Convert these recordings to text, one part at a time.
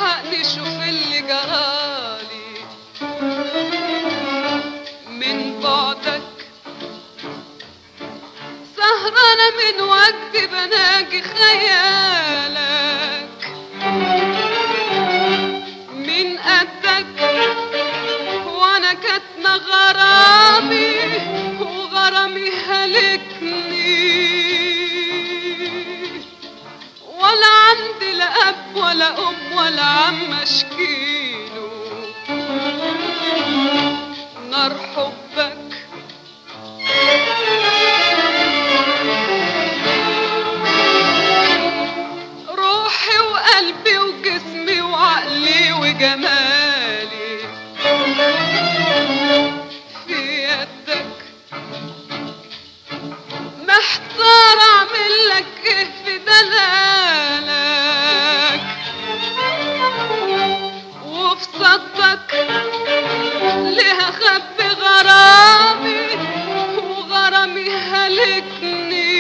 الحقني شوف اللي جرالي من بعدك سهرانة من وجدي بناجي خيالك من قدك وانا كاتمة غرامي وغرامي هلكني ولا عندي لا اب ولا ام ولا عم اشكيله نار حبك روحي وقلبي وجسمي وعقلي وجمالي في يدك محتار اعمل لك ايه في دلالك وفي صدك ليه اخبي غرامي وغرامي هلكني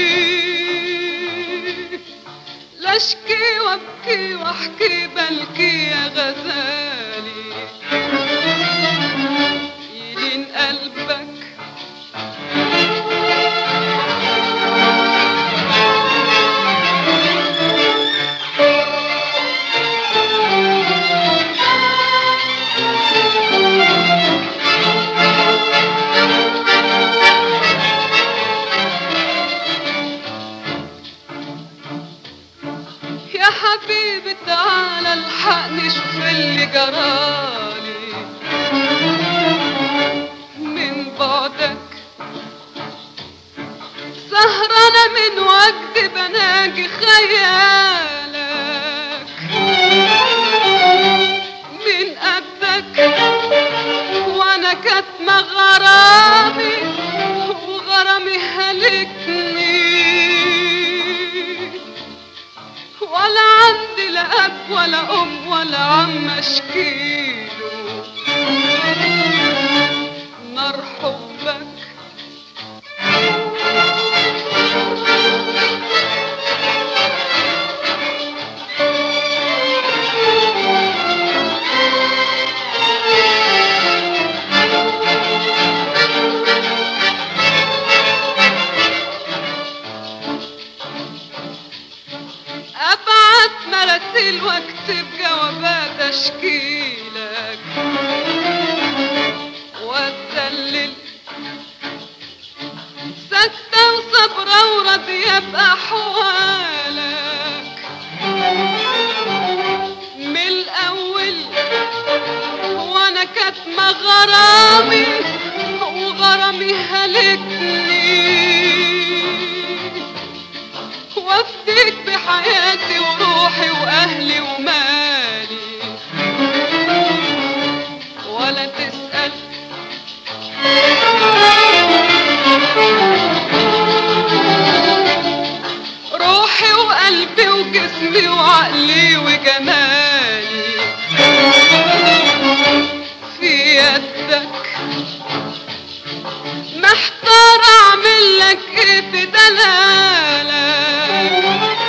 لا اشكي وابكي واحكي بلكي يا غزالي يلين قلبك يا حبيبي تعالى الحقني شوف اللي جرالي من بعدك سهرانة من وجدي بناجي خيالك من قدك وانا كاتمة غرامي وغرامي هلكني ولا عندي لا اب ولا ام ولا عم اشكيله نار حبك ابعت مراسيل واكتب جوابات اشكيلك واتدلل ساكتة وصبرة وراضية بأحوالك من الأول وأنا كاتمة غرامي وغرامي هلكني وافديك بحياتي وروحي واهلي ومالي ولا تسأل روحي وقلبي وجسمي وعقلي وجمالي في يدك محتار اعمل لك ايه في دلالك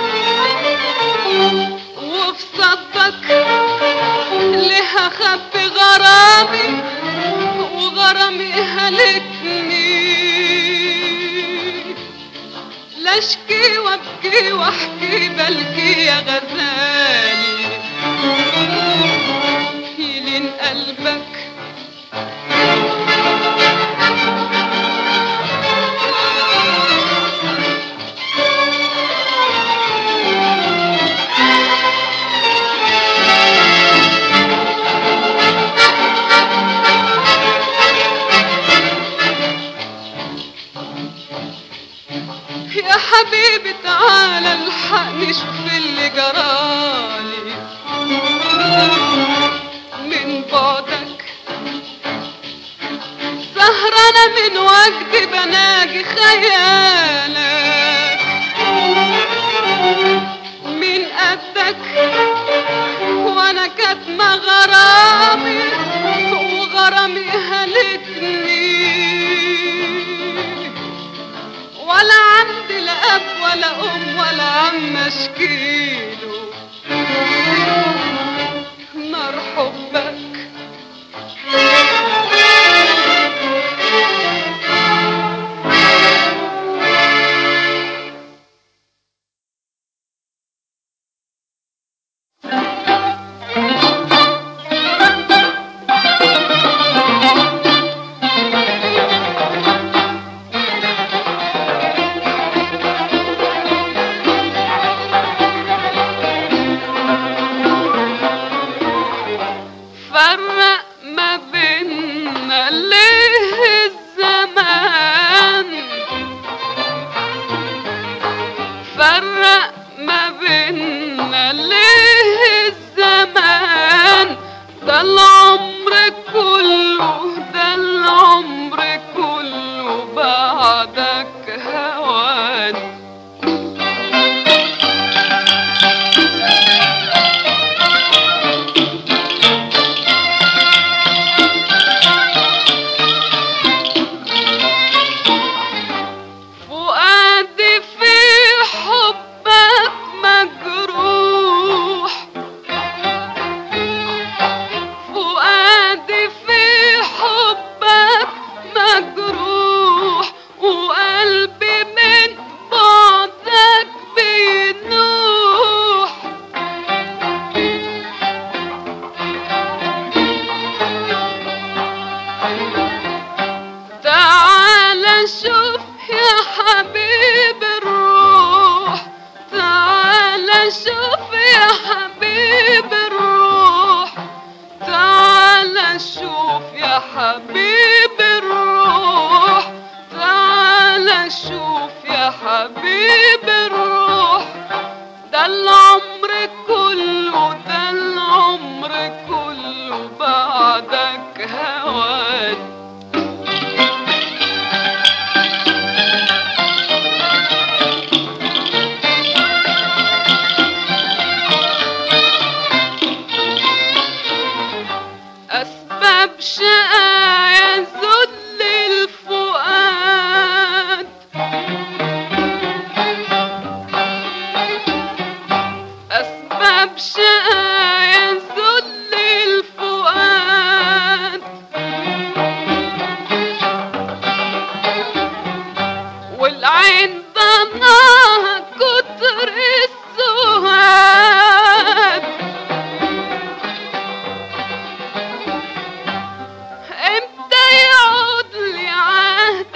وفي صدك ليه اخبي غرامي وغرامي هلكني لا اشكي وابكي واحكي بلكي يا غزالي يلين قلبك يا حبيبي تعالى الحقني شوف اللي جرالي من بعدك سهرانة من وجدي بناجي خيالك من قدك وانا كاتمة غرامي وغرامي هلكني ولا عندي لا اب ولا ام ولا عم اشكيله فرق ما بينا ليه الزمان ده العمر كله ده العمر كله بعدك هوان فؤادي في حبك مجروح فؤادي في حبك مجروح وقلبي من بعدك بينوح تعال شوف يا حبيب الروح تعال شوف يا حبيب الروح تعال شوف يا حبيب الروح تعال شوف يا حبيب الروح ده العمر كله ده العمر كله بعدك هوان أسباب شقايا ذل الفؤاد أسباب شقايا ذل الفؤاد والعين ضناها كتر السهاد امتى يعود لي عهد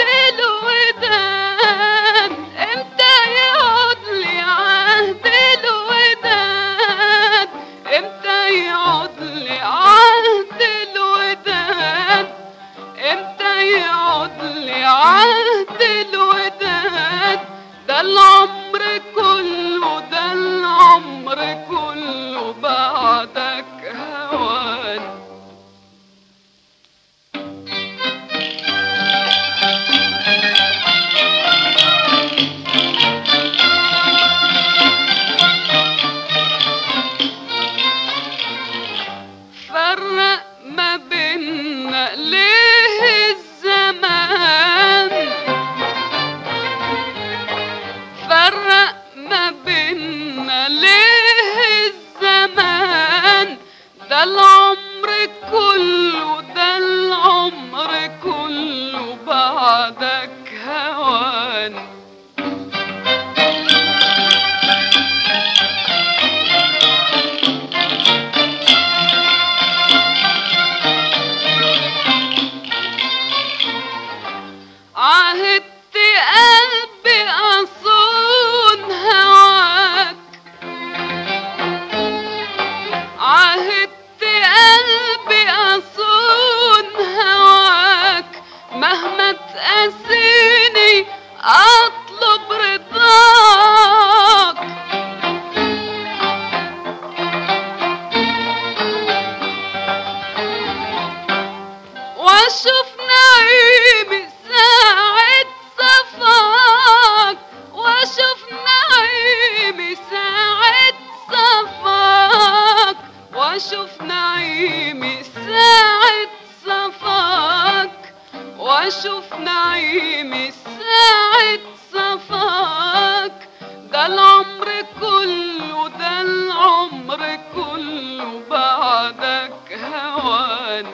الوداد امتى يعود لي عهد الوداد امتى يعود لي عهد الوداد امتى يعود لي عهد الوداد ده العمر كله ده العمر كله بعدك هوان فرق ما بينا ليه الزمان فرق ما بينا ليه الزمان ده العمر كله ده العمر كله بعدك هوان عهدت قلبي أصون هواك عهدت قلبي أصون هواك مهما تقاسيني أطلب رضاك واشوف نعيمي ساعة صفاك واشوف نعيمي ساعة صفاك واشوف نعيمي ساعة صفاك واشوف نعيمي ساعة صفاك ده العمر كله ده العمر كله بعدك هوان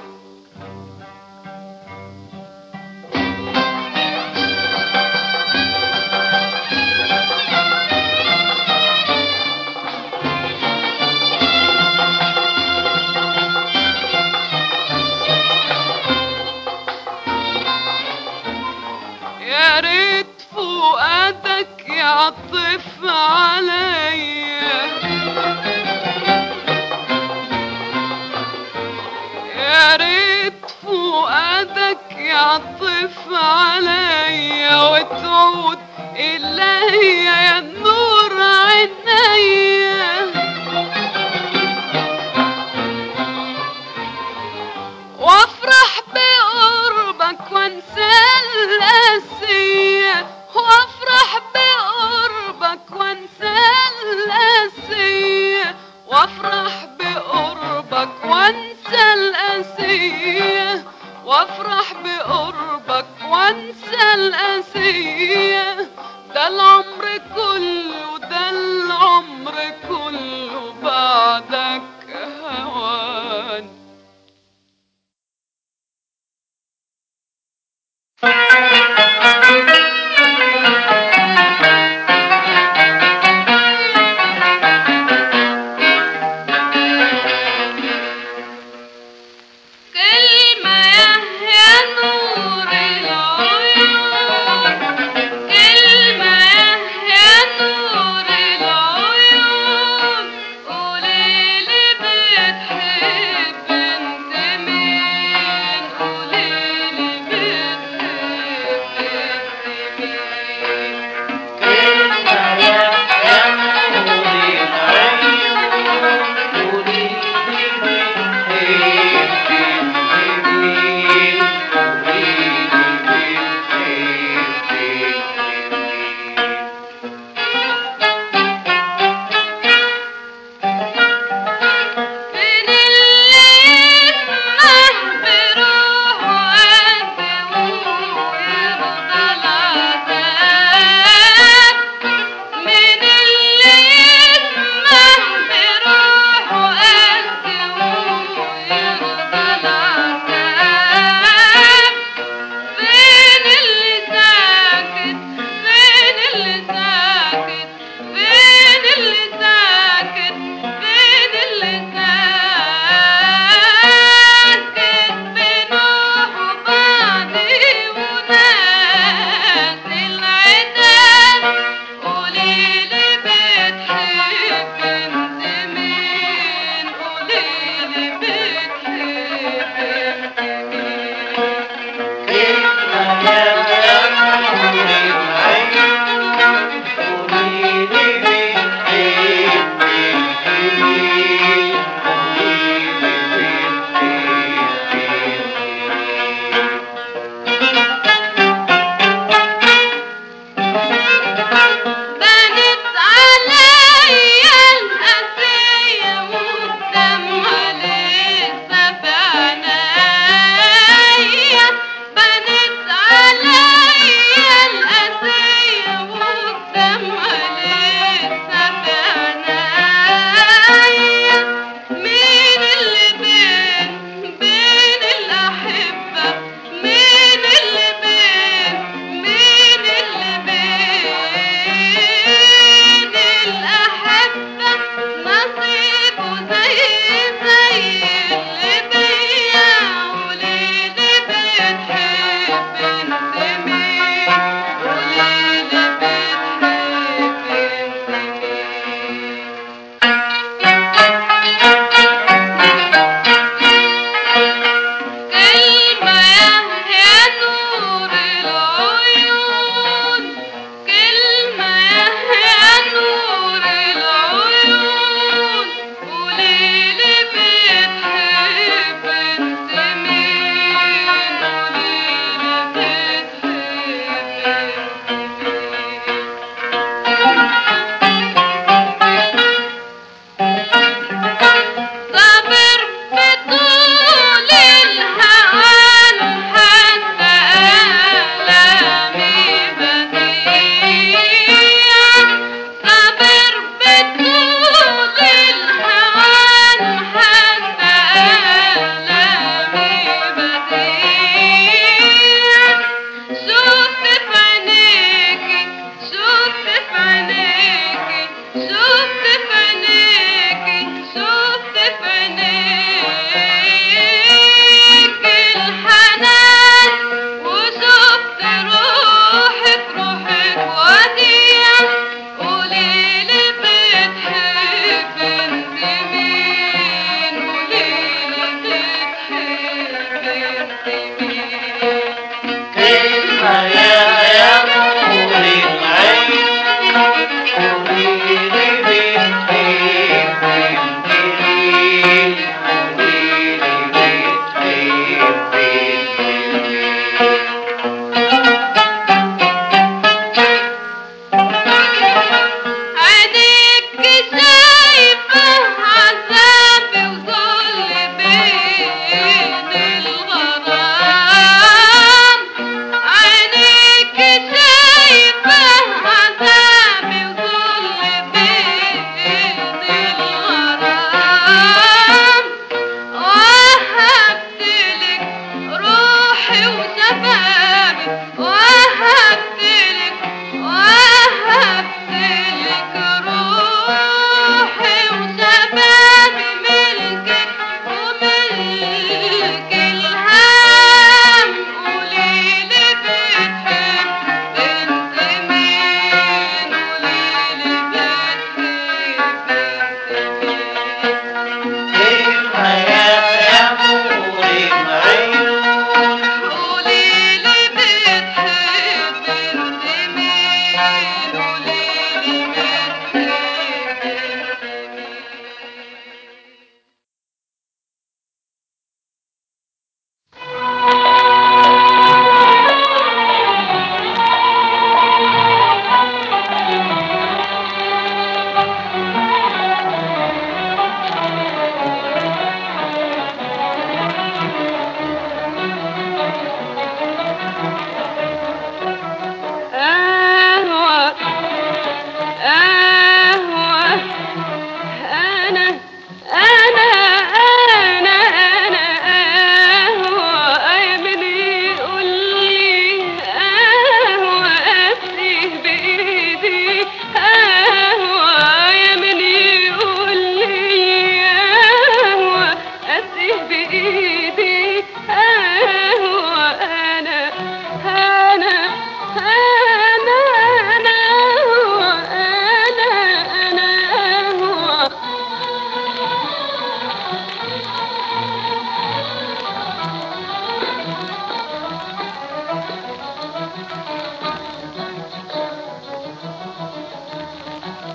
يا ريت فؤادك يعطف عليا يا ريت فؤادك يعطف عليا وتعود إلي يا نور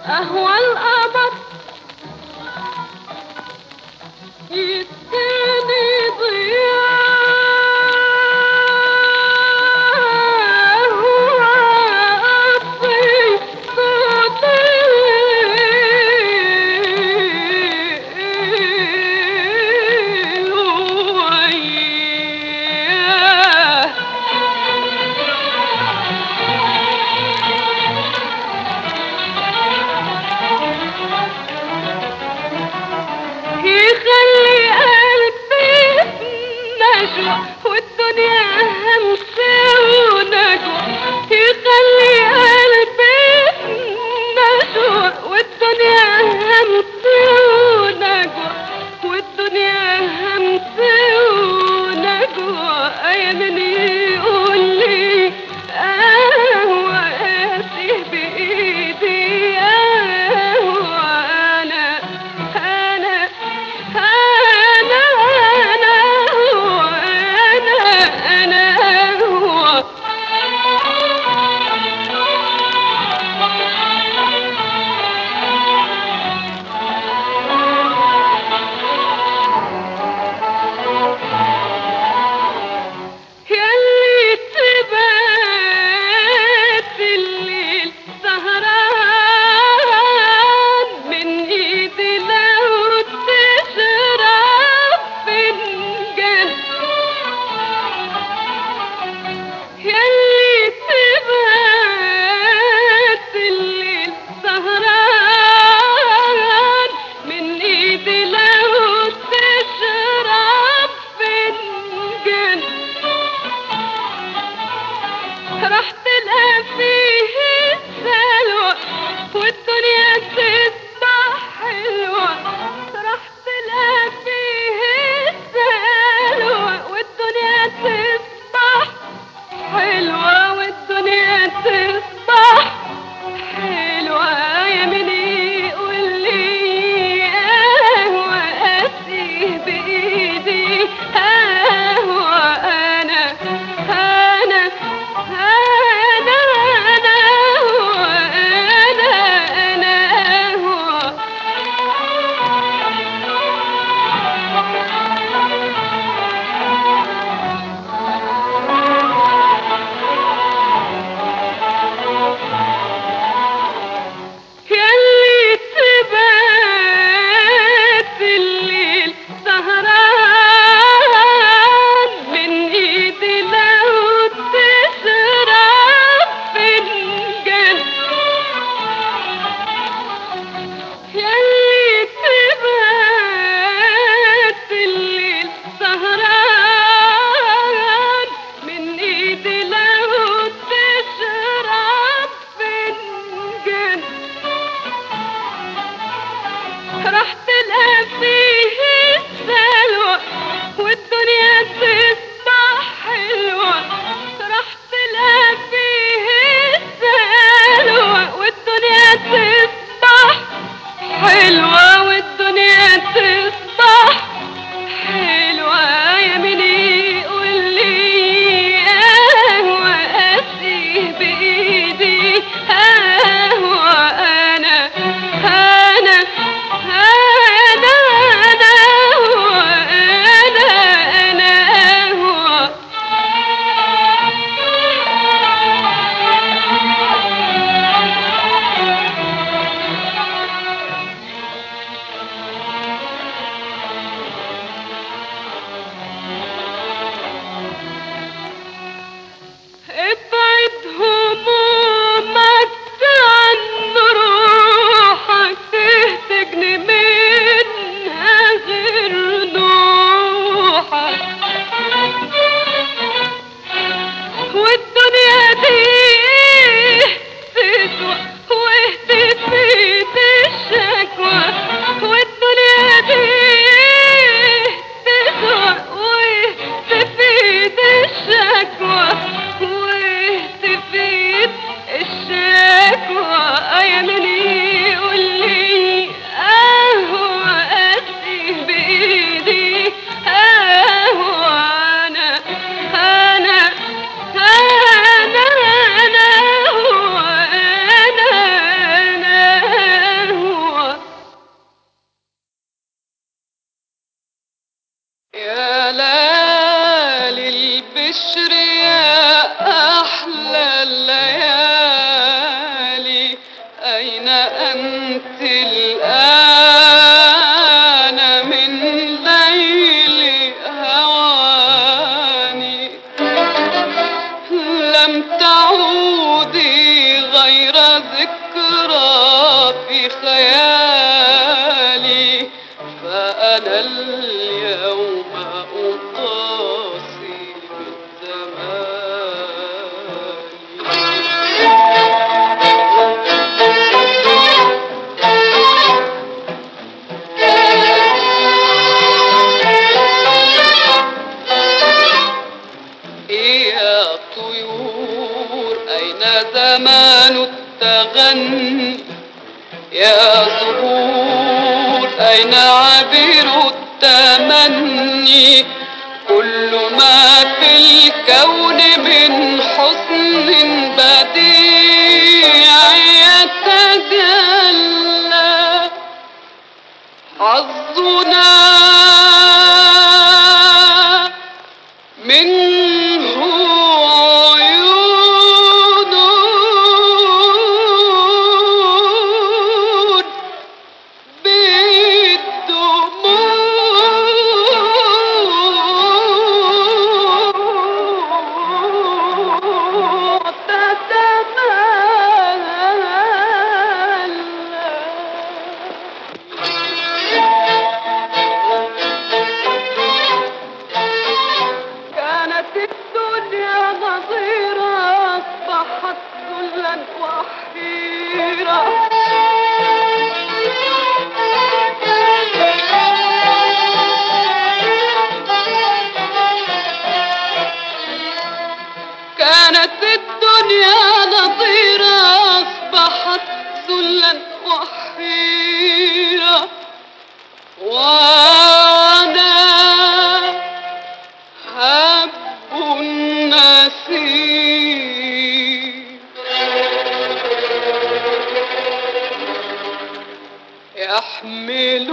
أهوى القمر يديني ضياء وأطفي صوتي وياه يخلي أين أنت الآن من ليل هواني لم تعودي غير ذكرى في خيالي فأنا اليوم أقاسي يا طيور أين زمان التغني يا زهور أين عبير التمني كل ما في الكون من حسن بديع يتجلى حظنا منه عيون بالدموع تتملى كانت الدنيا نظيرة أصبحت ذلا وحيرة كانت الدنيا نظيرة أصبحت ذلا وحيرة وأنا هب النسيم يحمل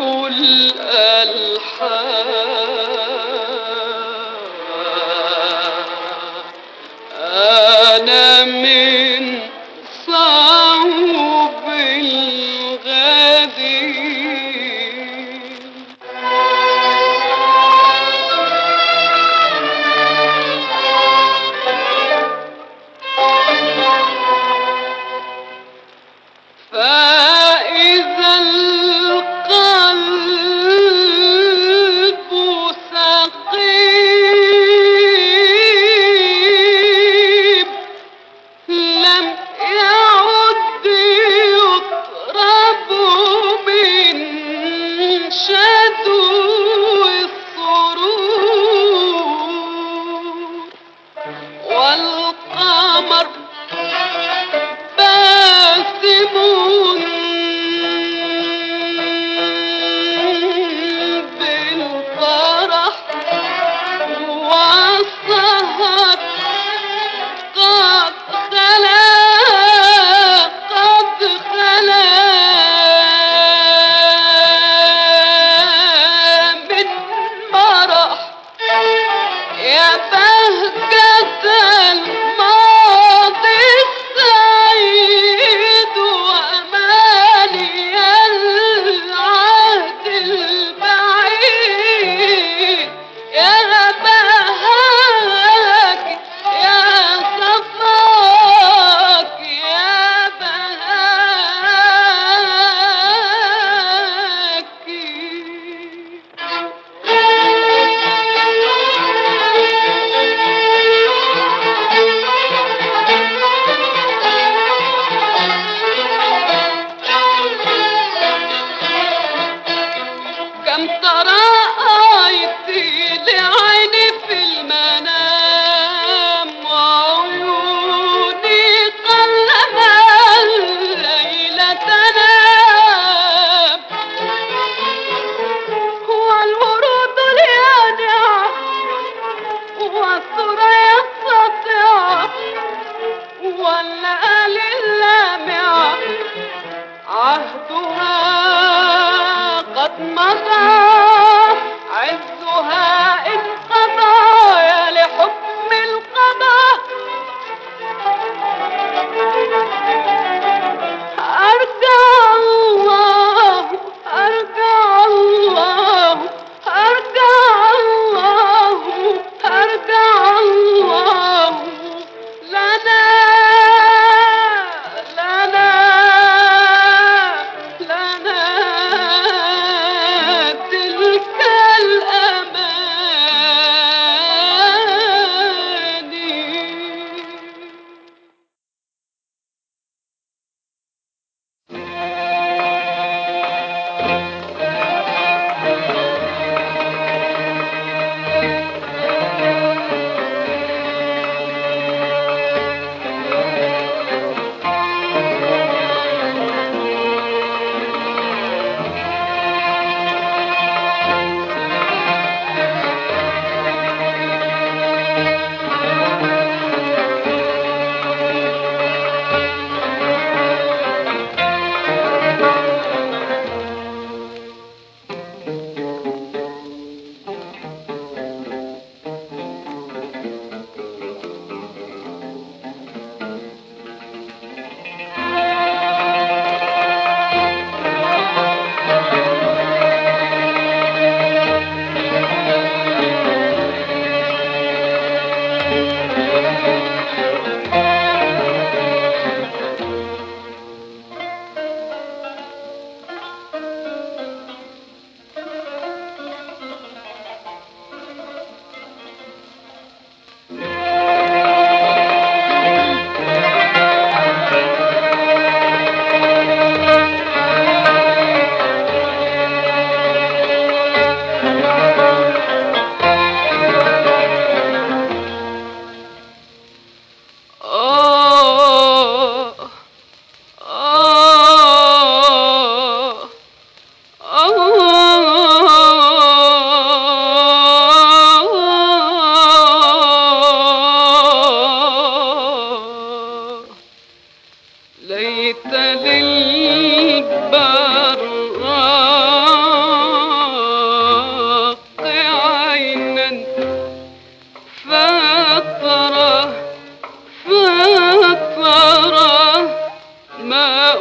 الألحان أنا من صوب الغدير فإذا القلب سقيم لم يعد يطرب من شدو السرور والقمر باسم بالفرح والسهر قد خلا قد خلا من مرح يا بهجة الماضي السعيد وأماني العهد البعيد يا بهاك يا صفاك يا بهاك كم تراءيت لعيني في المنام وعيوني قلما الليل تنام والورود اليانعة والثريا الساطعة والليالي اللامعة عهدها قد مضى عزها انقضى يا لحكم القضاء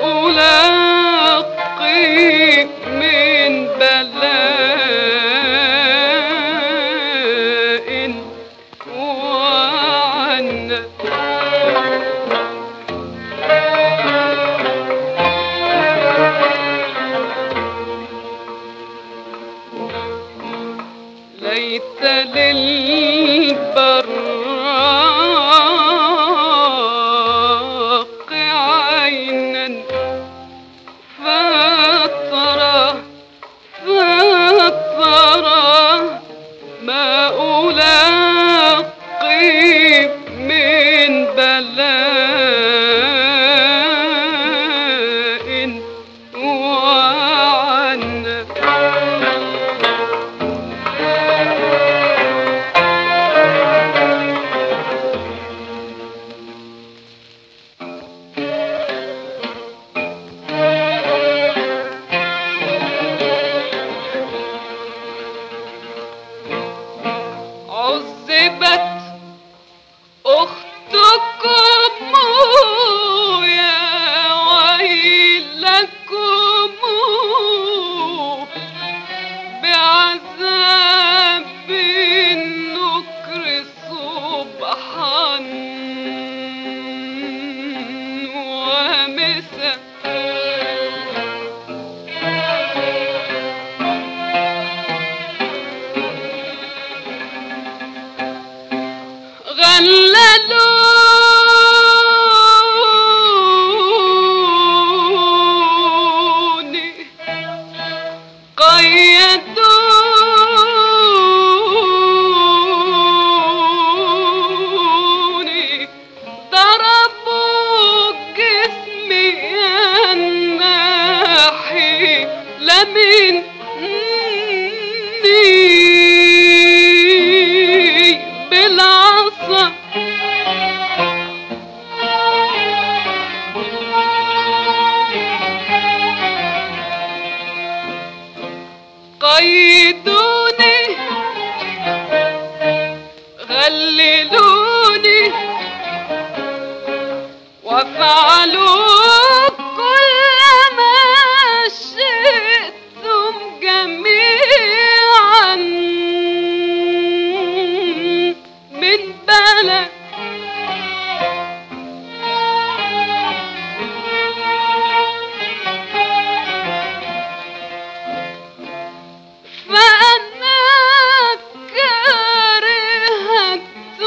ألاقي من بلاء وعنة ليت للبراق عينا فترى فترى ما ألاقي من بلاء وعنة عذبت أختكم يا ويلكم بعذاب النكر صبحا ومساء غللوني قيدوني ضربوا جسمي الناحي لمن بالعصا قيدوني غللوني وفعلوا كل ما شئتم جميعا من بلد فأنا كارهة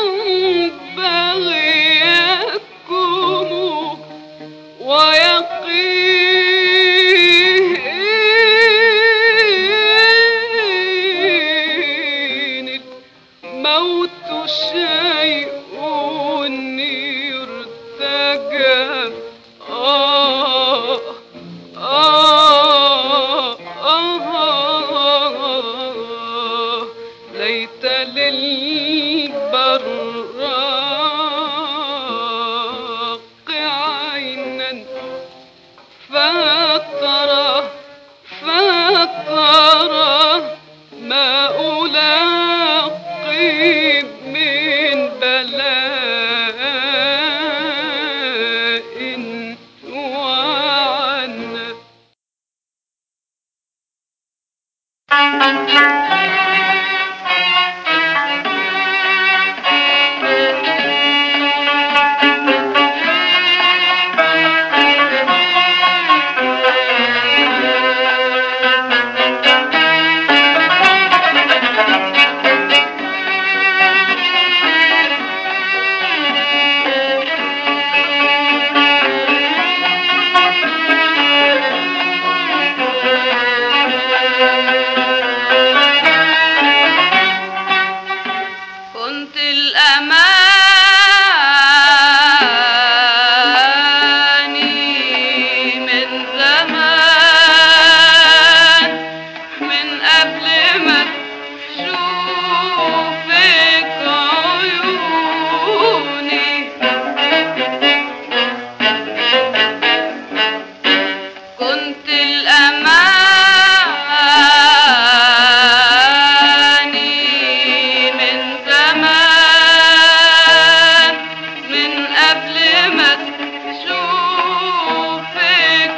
بغيكم ويقين الموت شيء يرتجى آه آه آه ليت للبراق عينا فترى فترى ما ألاقي من بلاء وعنة كنت الأماني من زمان من قبل ما تشوفك عيوني كنت الأماني من زمان من قبل ما تشوفك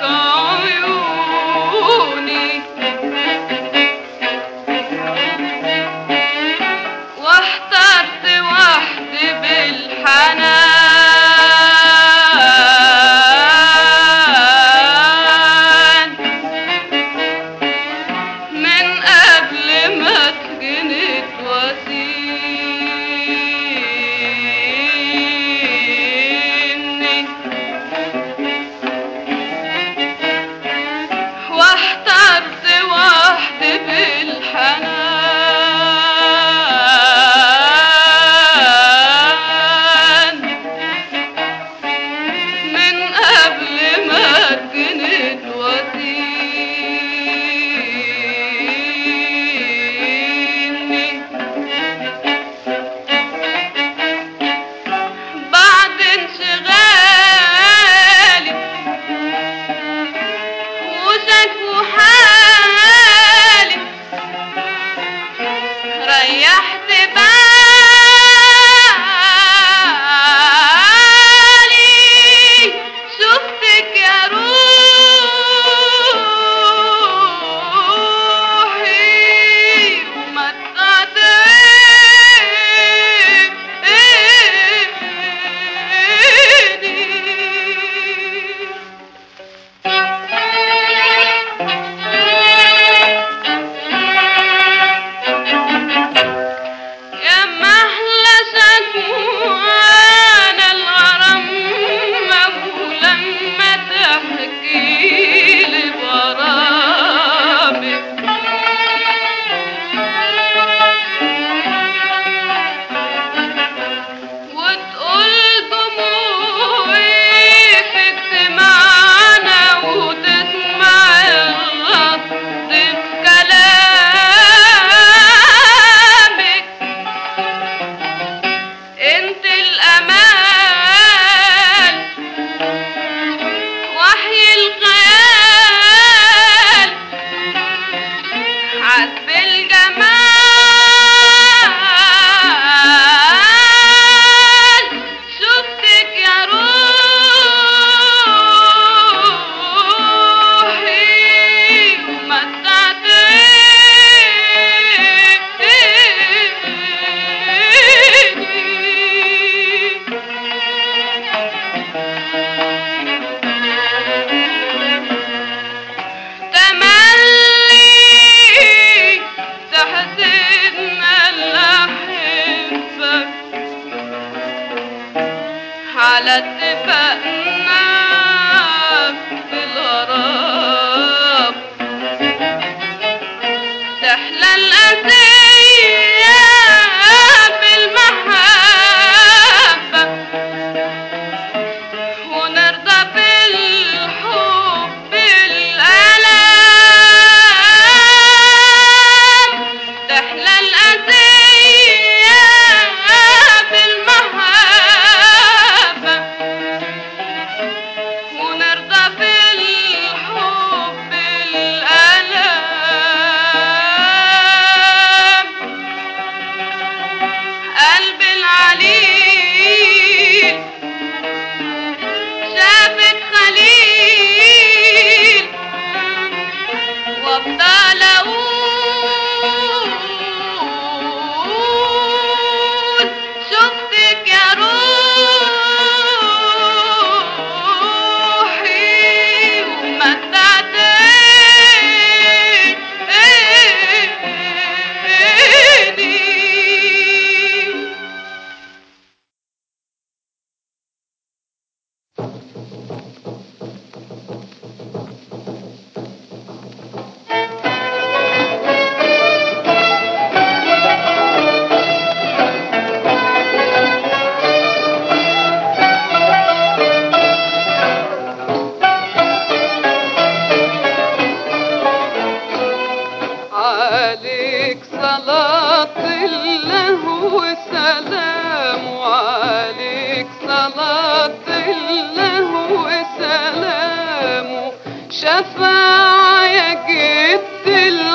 صلاة الله وسلام عليك صلاة الله وسلام شفاعة يا جد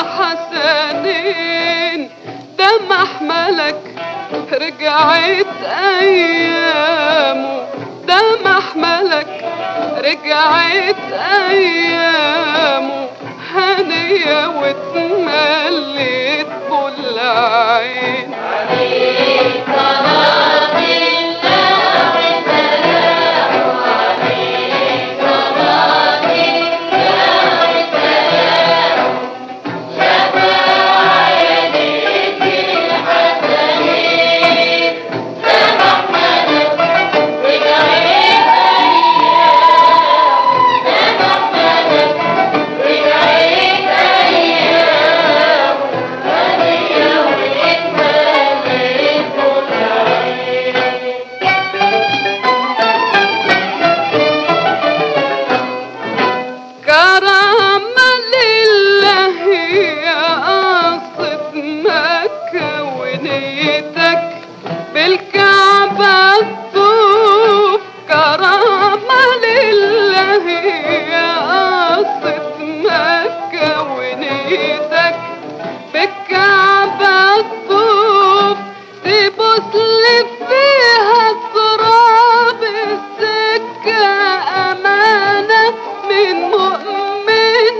الحسنين ده محملك رجعت ايامه ده محملك رجعت ايامه هنية واتمليت بالعين كرم لله يا قصة مكة ونيتك بالكعبة تطوف كرم لله يا قصة مكة ونيتك بالكعبة تطوف تبص لي فيها تراب السكة أمانة من مؤمن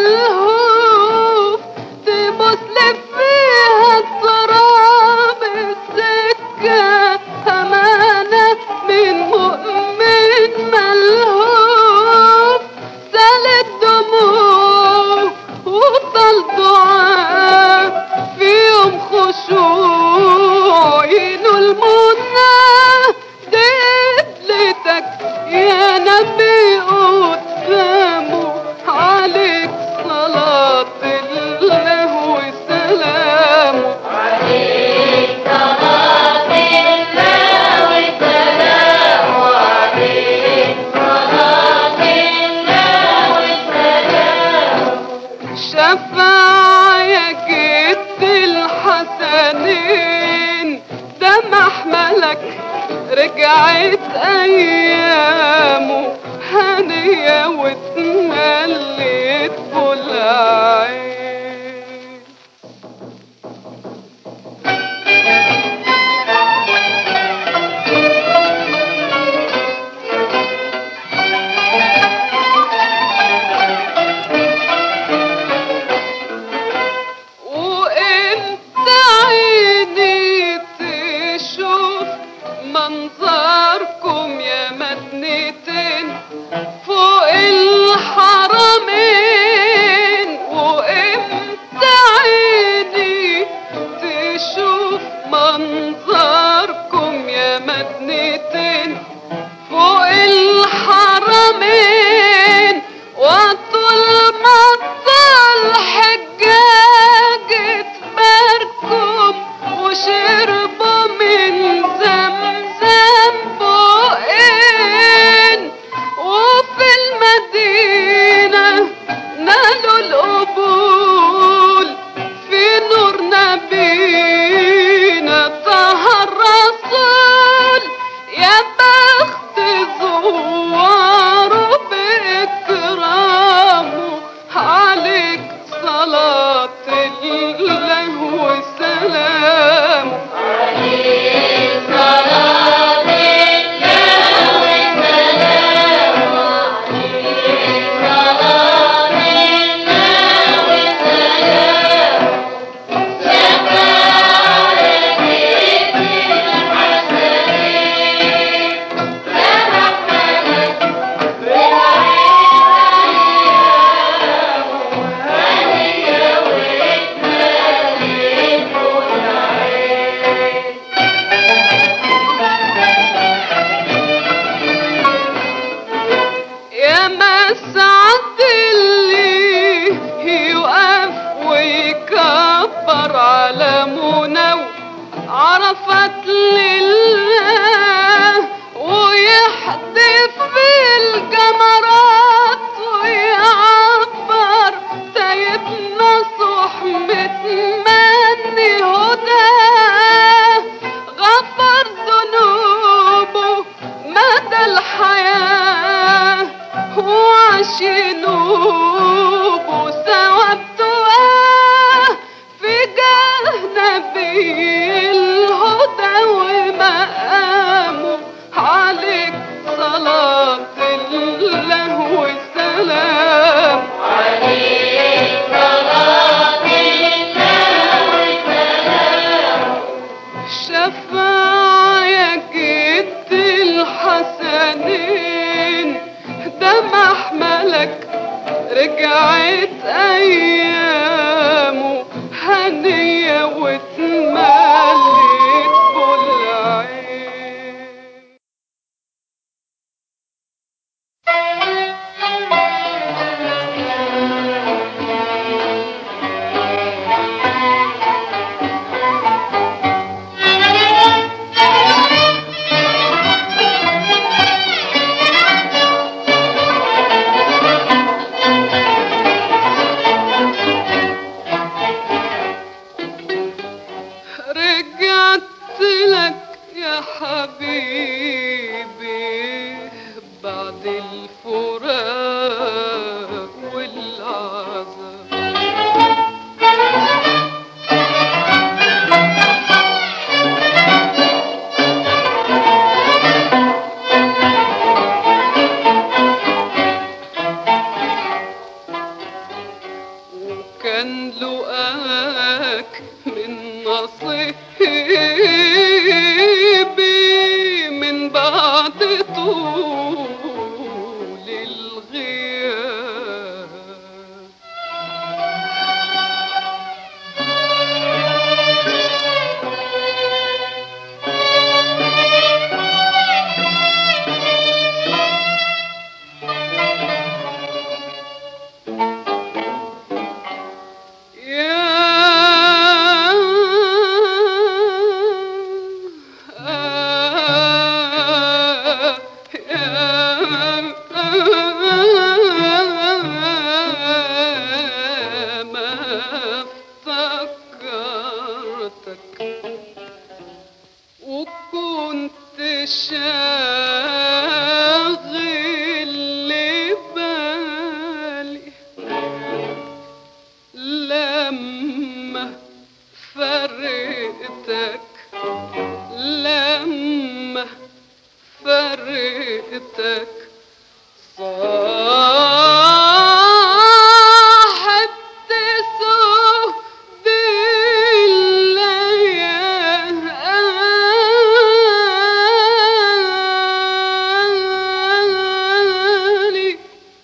ملهوف تبص لي فيها تراب السكة أمانة من مؤمن ملهوف سال الدموع وطل دعاء في يوم خشوع ينو المنى دبلتك يا نبي قدامه عليك صلاة الله وسلامه شفاعة يا جد الحسنين ده محملك رجعت ايامه هنية واتمليت بالعين وانت عيني تشوف منظركم يا مدنتين فوق الحرمين وانت عيني تشوف منظركم يا مدنتين فوق الحرمين وطول ما طال حجاج تباركم وشربوا من زمزم بقين وفي المدينة نالوا القبول في نور نبينا طه الرسول يا بخت زواره بإكرامه عليك صلاة الله وسلامه يا مسعد اللي يقف ويكبر على منو عرفت لله ويحدف في الجمرات ويعبر سيدنا صح متمني رجعت ايامه هنية واتملت بالعين رجعت لك يا حبيبي بعد الفراق والعذاب وكان لقاك من نصيبي من بعد طول الغياب ما افتكرتك وكنت شاغل بالي لما فرقتك لما فرقتك صاحبت سود الليالي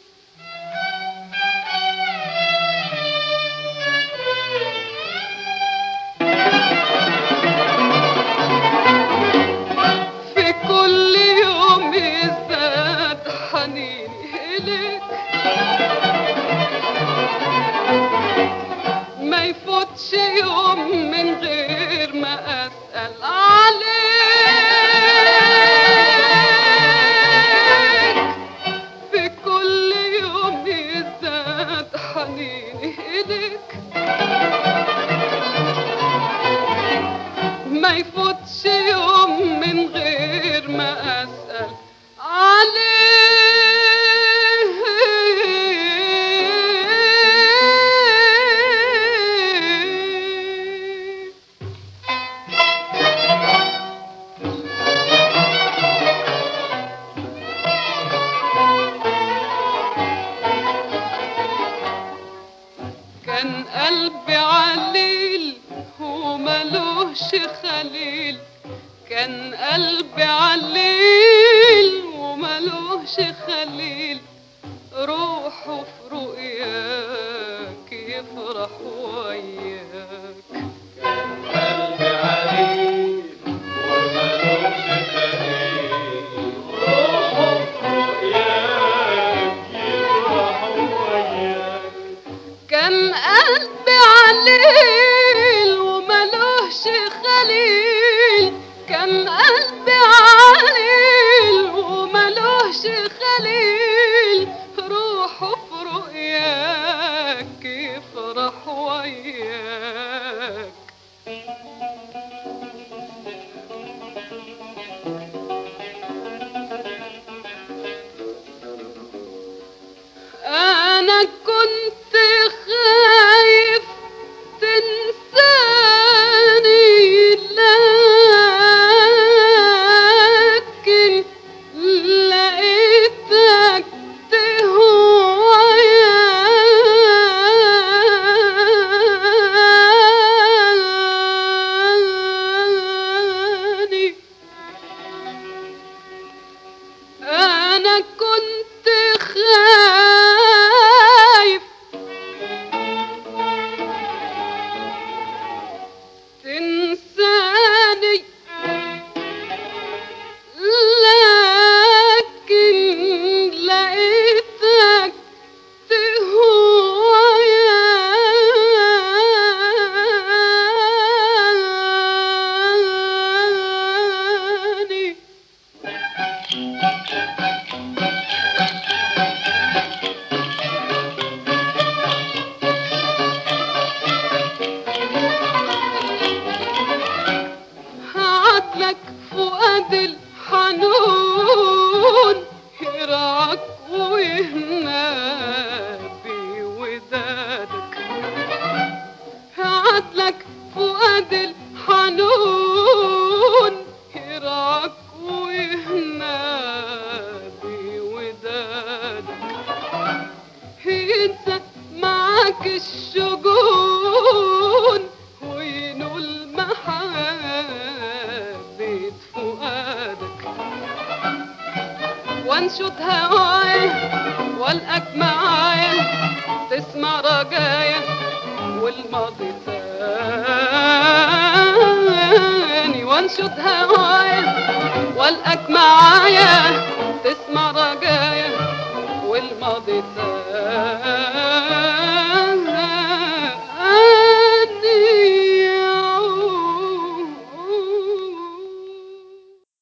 في كل يوم يزداد حنيني إليك ما يفوتش يوم من غير ما أسأل عليك في كل يوم يزداد حنيني إليك ما يفوتش يوم من غير ما أسأل عليه كان قلبي عليل وملوش خليل كان قلبي عليل وملوش خليل روحه في رؤياك يفرح وياك قلبي عليك وملوش خليل روحه في رؤياك يفرح وياك كان قلبي عليل وملوش خليل كان قلبي عليل وملوش خليل روحه في رؤياك يفرح وياك انا كنت خايف تنسى ينادي الحنون يرعاك ويهنادي ودادك ينسى معاك الشجون وينول محبة فؤادك وانشد هوايا والقاك معايا تسمع رجايا والماضي تاني وانشد هوايا والقاك معايا تسمع رجايا والماضي تاني يعود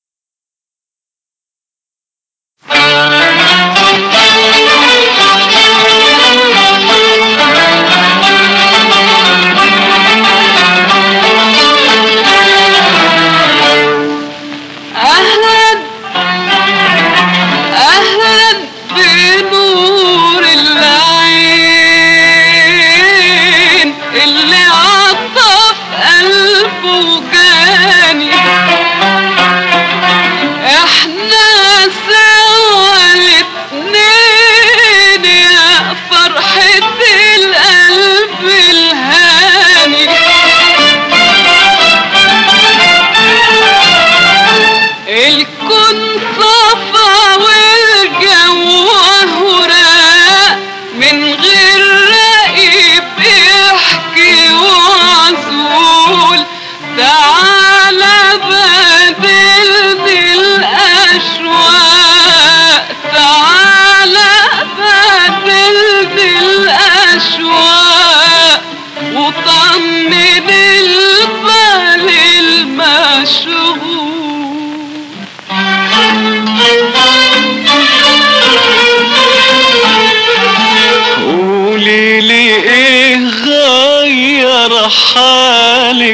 أهلا أهلا بنور العين اللي عطف قلبه جاني احنا سوا الاتنين يا فرحة القلب الهاني الكون صفا والجو هراء من غير رقيب يحكي وعزول تعالى بدلني الأشواق تعالى بدلني الأشواق وطمن البال المشغول قولي لي ايه غير حالك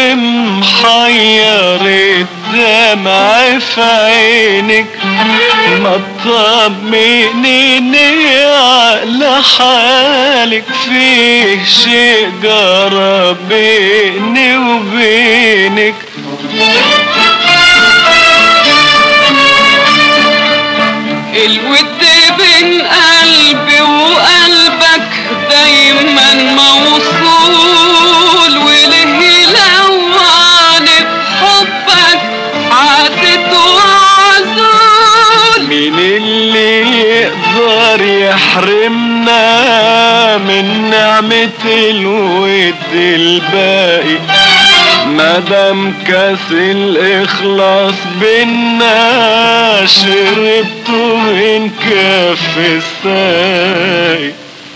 ومحير الدمع في عينك ما تطمنيني على حالك فيه شيء جرى بيني وبينك الود بين قلبي وقلبك دايما موصول وله لوان بحبك عادت وعزول مين اللي يقدر يحرمنا من نعمة الود الباقي مادام كاس الإخلاص بينا شربته من كف الساقي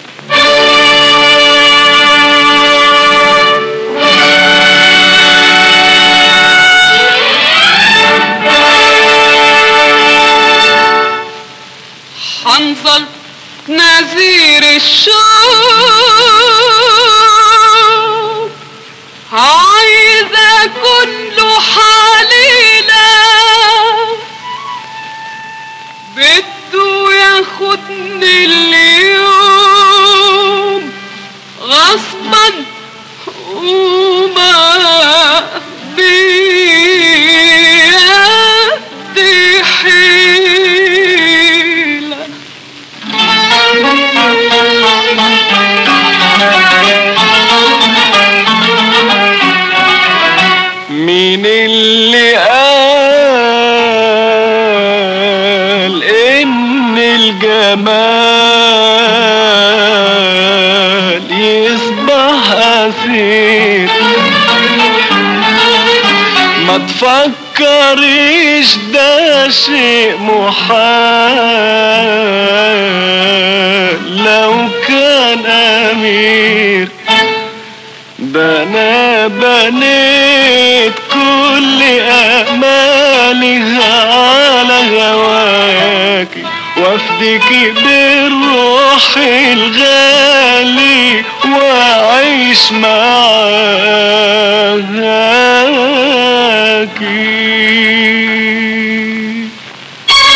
حنظل نذير الشوق عايزة كله حليلة بده ياخدني اليوم غصبا وما بيدي حيلة مين اللي قال ان الجمال يصبح اسير ما تفكريش ده شيء محال لو كان امير ده انا بنيت كل امالي على هواكي وافديكي بالروح الغالي واعيش معاكي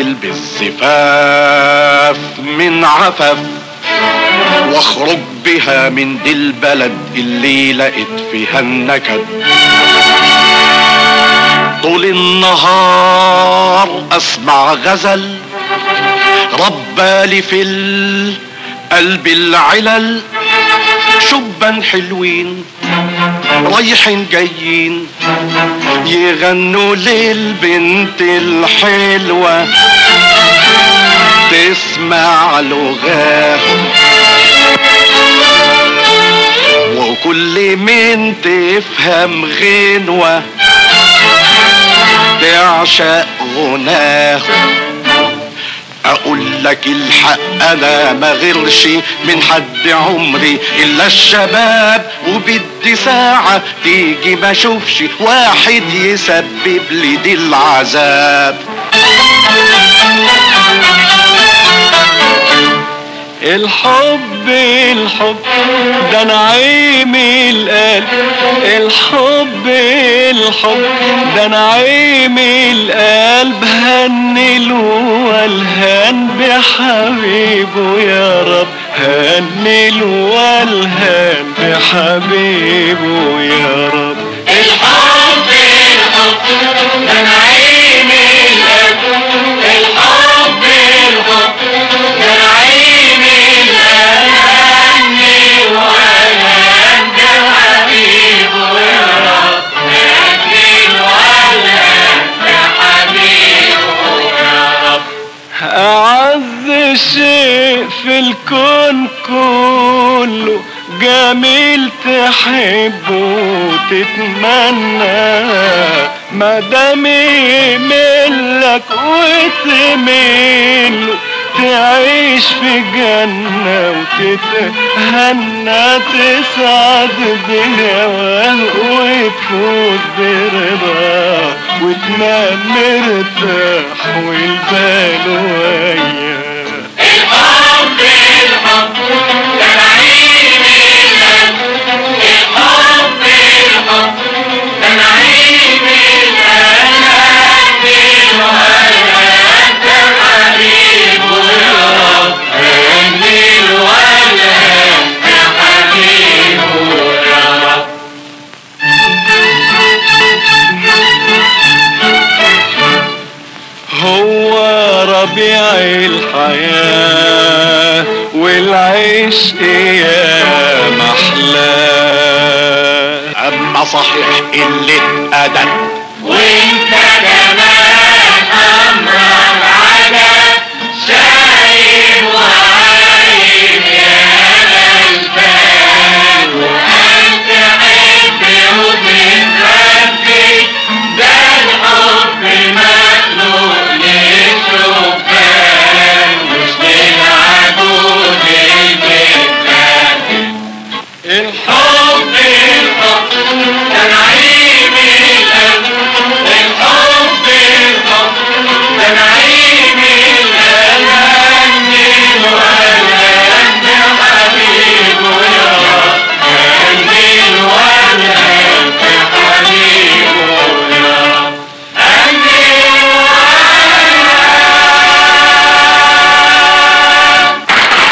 والبس زفاف من عفاف واخرج بها من دي البلد اللي لقيت فيها النكد طول النهار اسمع غزل ربالي في القلب العلل شبان حلوين رايحين جايين يغنوا للبنت الحلوة تسمع لغاه وكل من تفهم غنوة تعشق غناه اقول لك الحق انا ما غيرش من حد عمري الا الشباب وبدي ساعة تيجي ما اشوفش واحد يسبب لي دي العذاب الحب الحب ده نعيم القلب الحب الحب ده نعيم القلب هنل والهان بحبيبه يا رب هنل والهان بحبيبه يا رب الحب الحب ده نعيم القلب الحب الحب ده نعيم القلب والهان بحبيبه يا رب هنل والهان بحبيبه يا رب أعز شيء في الكون كله جميل تحبه وتتمنى ما دام يملك وتميله تعيش في جنة وتتهنى تسعد بهواه وتفوز برضاه وتنام مرتاح والبال وياه الحب الحب ده نعيم القلب الحب الحب ده نعيم القلب والهان بحبيبه يا رب هني الولهان بحبيبه يا رب هو ربيع الحياة والعشق يا محلاه اما صحيح قلة ادب وانت كمان امر العجب شايب وعايب يا غلبان وانت حب وتتربي ده الحب مخلوق للشبان مش للعجوز البتان الحب الحب ده نعيم القلب الحب الحب ده نعيم القلب هني الولد حبيبه يا رب هني الولد حبيبه يا رب هني الولد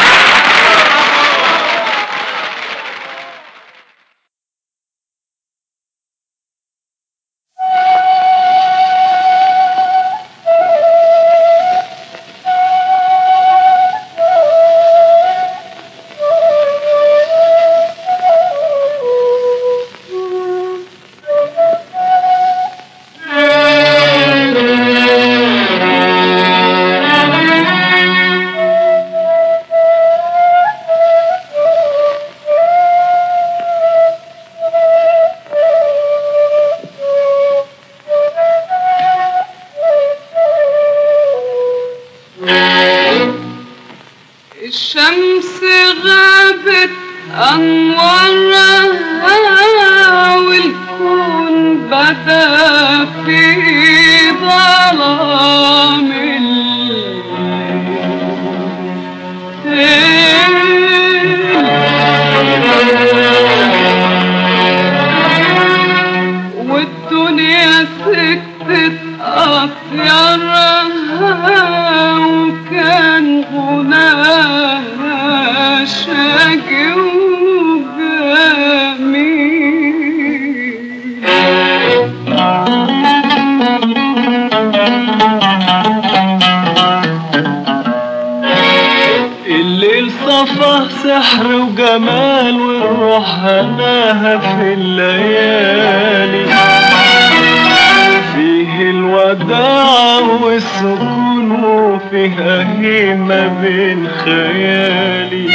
الشمس غابت أنوارها والكون بدا في ظلام الليل والدنيا سكتت أطيارها الصفا سحر وجمال والروح هناها في الليالي فيه الوداع والسكون وفيه هيمة بين خيالي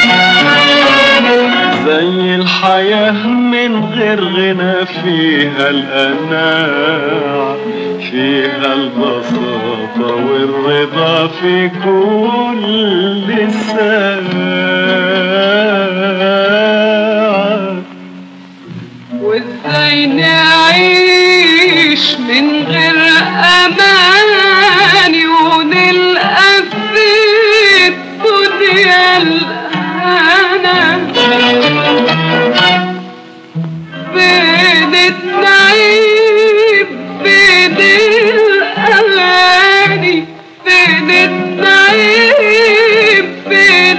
زي الحياة من غير غنى فيها الأناعة فيها البساطة والرضا في كل ساعة وازاي نعيش من غير اماني ونلقى في الدنيا الهنا فين النعيم فين الاغاني فين النعيم فين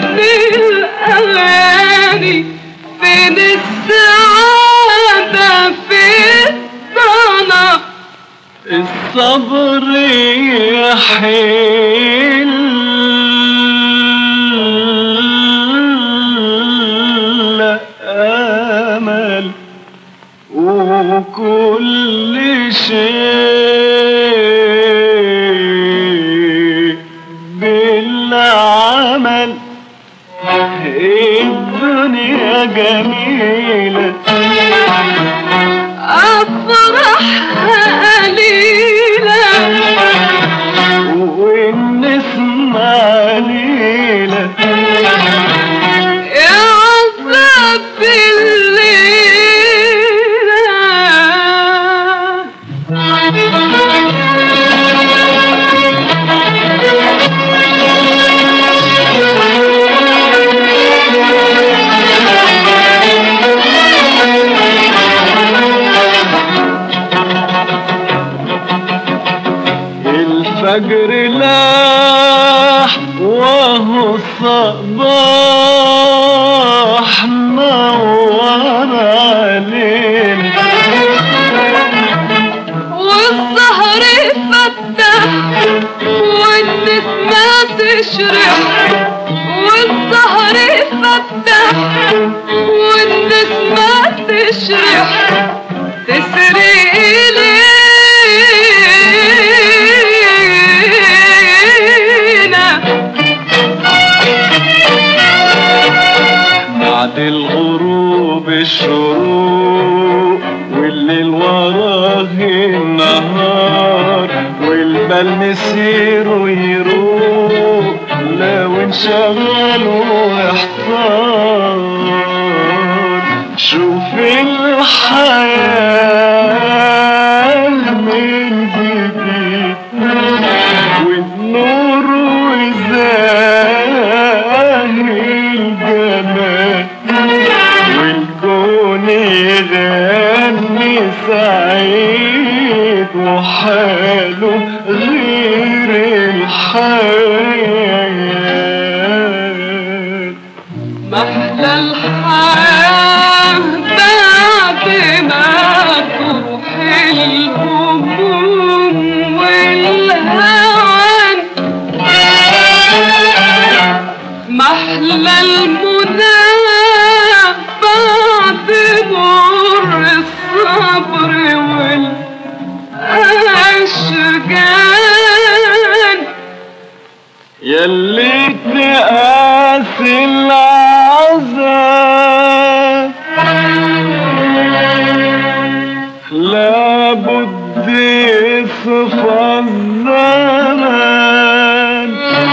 الاغاني فين السعادة فين الضنا الصبر يحل أمل وكل شيء بالعمل الدنيا جميلة أفرحها قليلة والنسمة قليلة يا عذاب الفجر لاح وهو الصباح نور علينا والسهر فتح والنسمة تشرح والسهر فتح والنسمة تشرح تسري إلينا بعد الغروب الشروق والليل وراه النهار والبال مسير ويروق لو انشغل واحتار شوف الحياة من جديد والنور وزاهي الجمال والكون يغني سعيد وحاله غير الحياة محلى الحياة بعد ما تروح الهموم والهوان محلى المنى بعد مر الصبر والأشجان يلي تقاسي العذاب لابد يصفى الزمان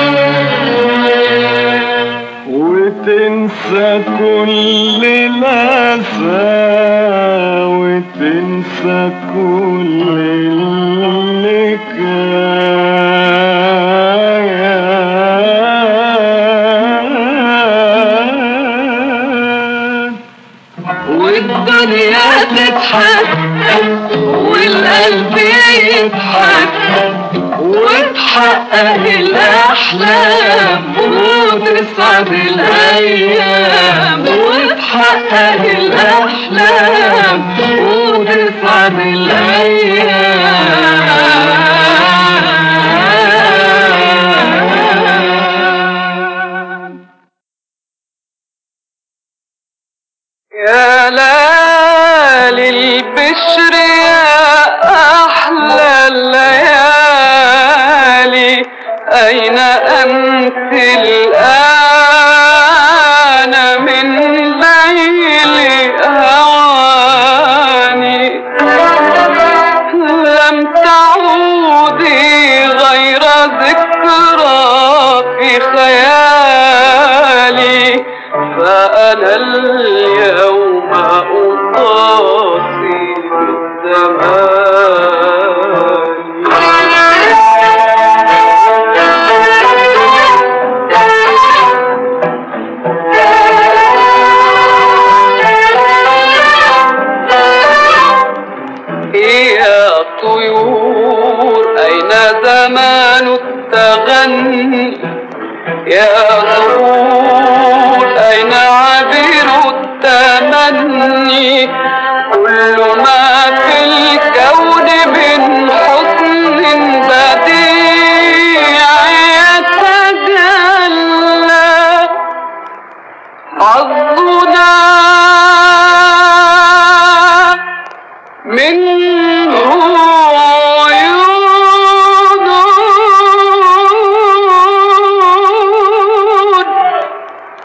وتنسى كل الأسى وتنسى كل اللي كان والدنيا تضحك والقلب يضحك وتحقق الأحلام وتسعد الأيام وتحقق الأحلام وتسعد الأيام يا ليالي البشر يا أحلى الليالي أين أنت الآن من ليل هواني لم تعودي غير ذكرى في خيالي فأنا اليوم أقاسي يا طيور أين زمان التغني يا زهور أين عبير التمني كل ما في الكون من حسن بديع يتجلى حظنا منه عيون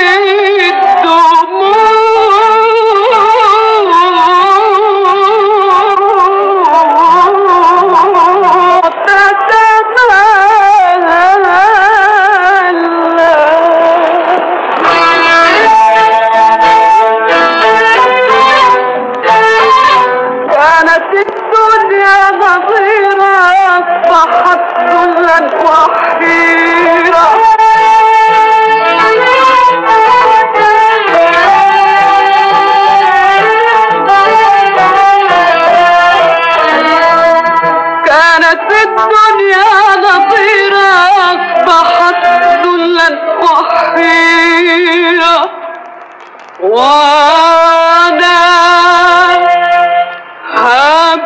بالدموع تتمهل كانت الدنيا نظيرة أصبحت ذلا وحيرة كانت الدنيا نظيرة أصبحت ذلا وحيرة وانا حب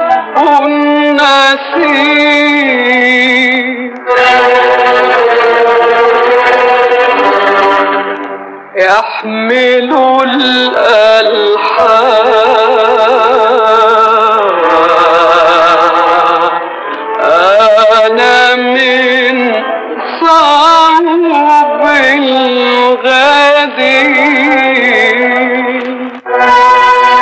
النسيم يحمل الألحان أنا من صعب الغدير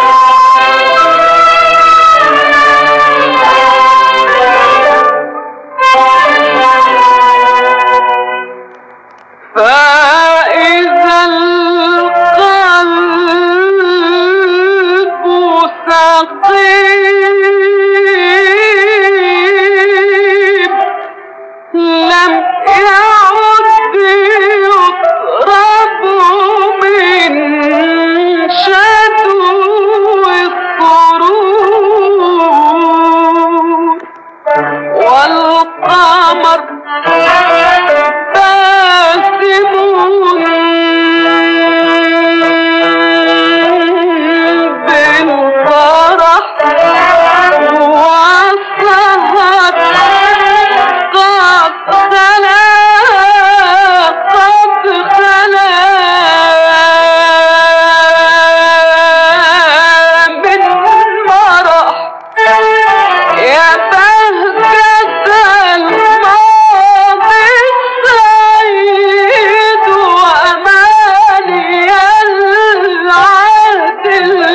فإذا القلب سقيم لم يعد يقرب من شدو الصرور والقمر باسم بالفرح والسهر قد خلا قد خلا من مرح يا بهجة الماضي السعيد وأماني العهد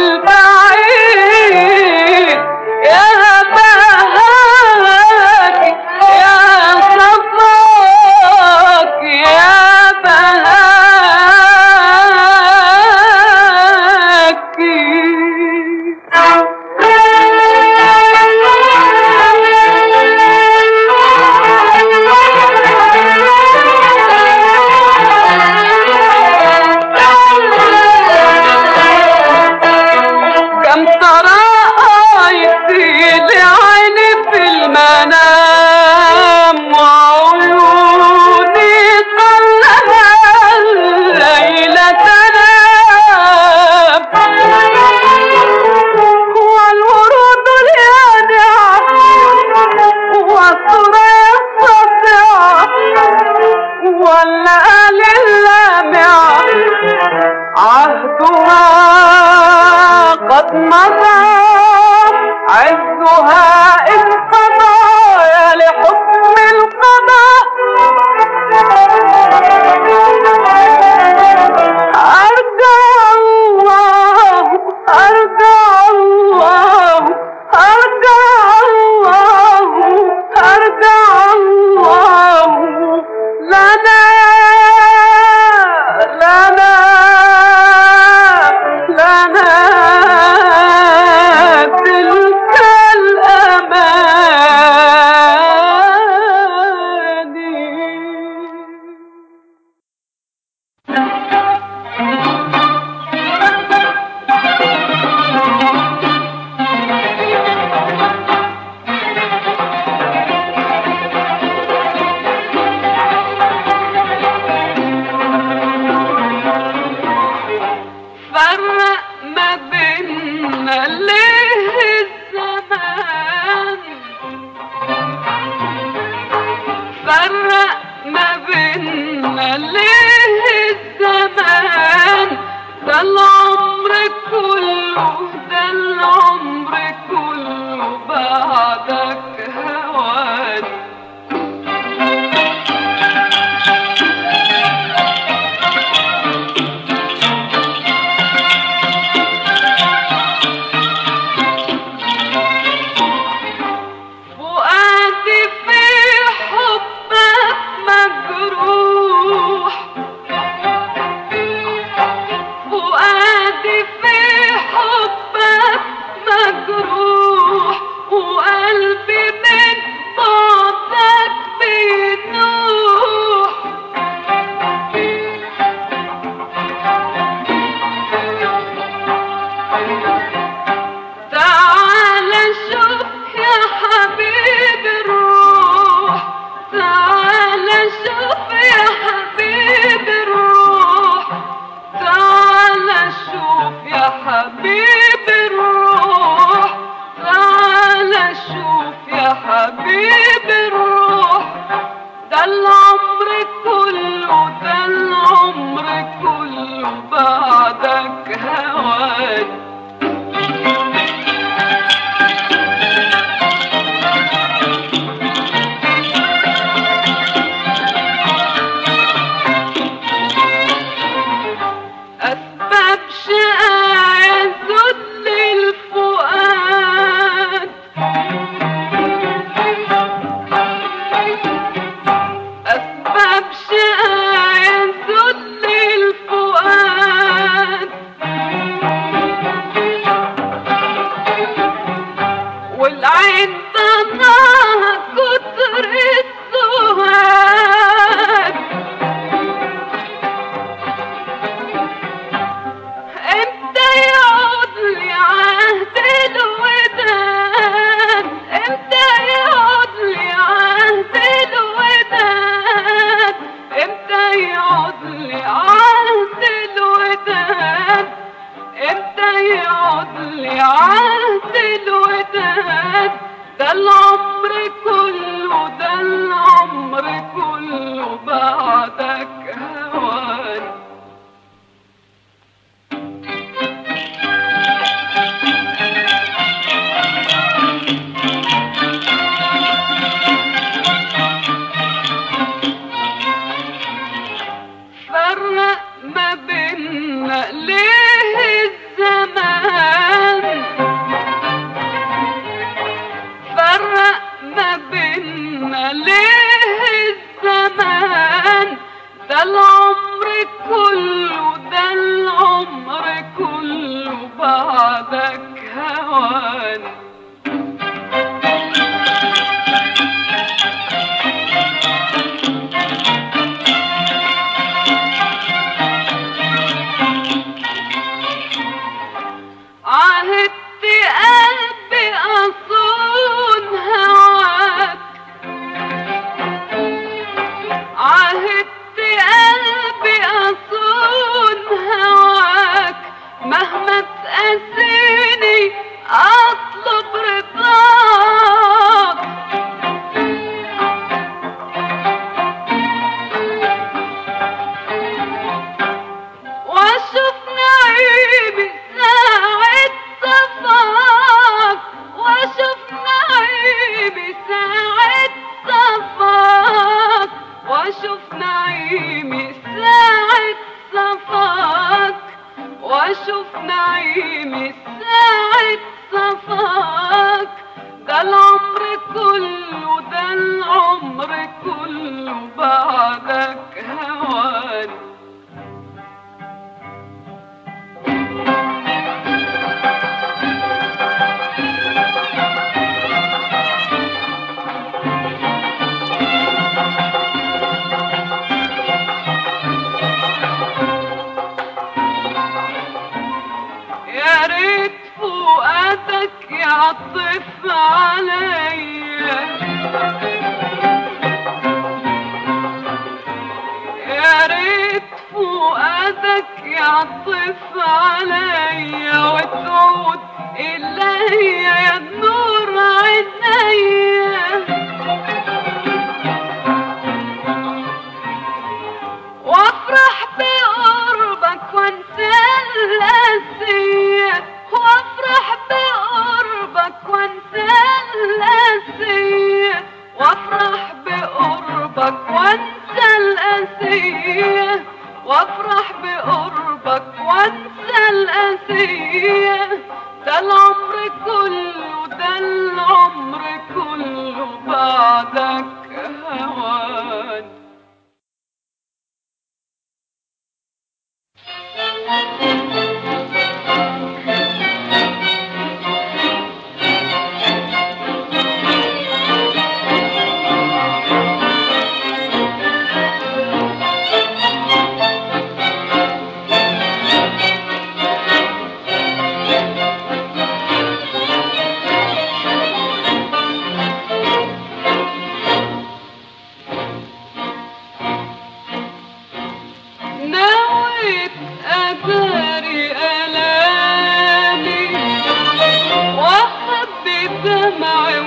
البعيد يا بهاك يا صفاك يا كم ترى آيتي لعيني في المنام وعيوني طلها الليل تنام والورود اليانعة والثرى السطعة والليالي اللامعة عهدها قد مضى عزها انقضى يا لحكم القضاء أرجع الله أرجع الله أرجع الله أرجع الله لنا لنا لنا تلك الأماني فرق ما بيننا ليه الزمان فرق ما بيننا ليه الزمان ده العمر كله ده العمر كله بعدك هوان فؤادي في حبك مجروح فؤادي في حبك مجروح وقلبي من بعدك بينوح تعال شوف يا حبيب الروح تعال شوف يا حبيب الروح تعال شوف يا حبيب الروح تعال شوف يا حبيب الروح ده العمر كله ده العمر كله بعدك هواني أسباب شقايا ذل الفؤاد أسباب شقايا ذل الفؤاد والعين ضناها كتر السواد امتى يعود لي عهد الوداد امتى يعود لي عهد الوداد امتى يعود لي عهد الوداد امتى يعود لي عهد الوداد ده العمر كله ده العمر كله بعدك هواني فرق ما بيننا ليه الزمان فرق ما بيننا ليه الزمان ده العمر كله ده العمر كله بعدك هواني عهدت قلبي أصون هواك عهدت قلبي أصون هواك مهما تقاسيني أطلب رضاك واشوف نعيمي ساعة واشوف نعيمي ساعة صفاك ده العمر كله ده العمر كله بعدك هواني يا ريت فؤادك يعطف عليا يا ريت فؤادك يعطف عليا وتعود إلي يا نور عينيا وافرح بقربك وانسى القاسية وافرح بقربك وانسى القاسية وافرح بقربك وانسى القاسية وافرح بقربك وانسى القاسية ده العمر كله ده العمر كله بعدك هواني نويت أداري ألامي وأخبي دمعي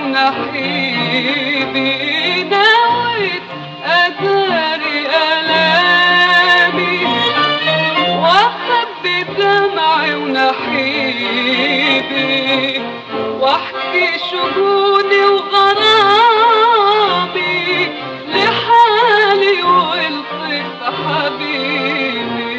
ونحيبي نويت أداري ألامي وأخبي دمعي ونحيبي واحكي شجوني وغرامي لحالي والطف حبيبي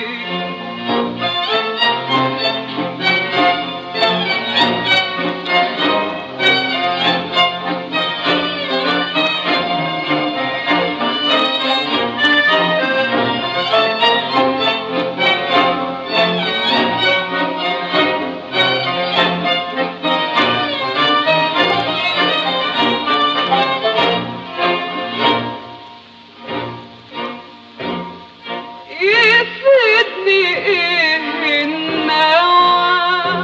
يفيدني ايه النوى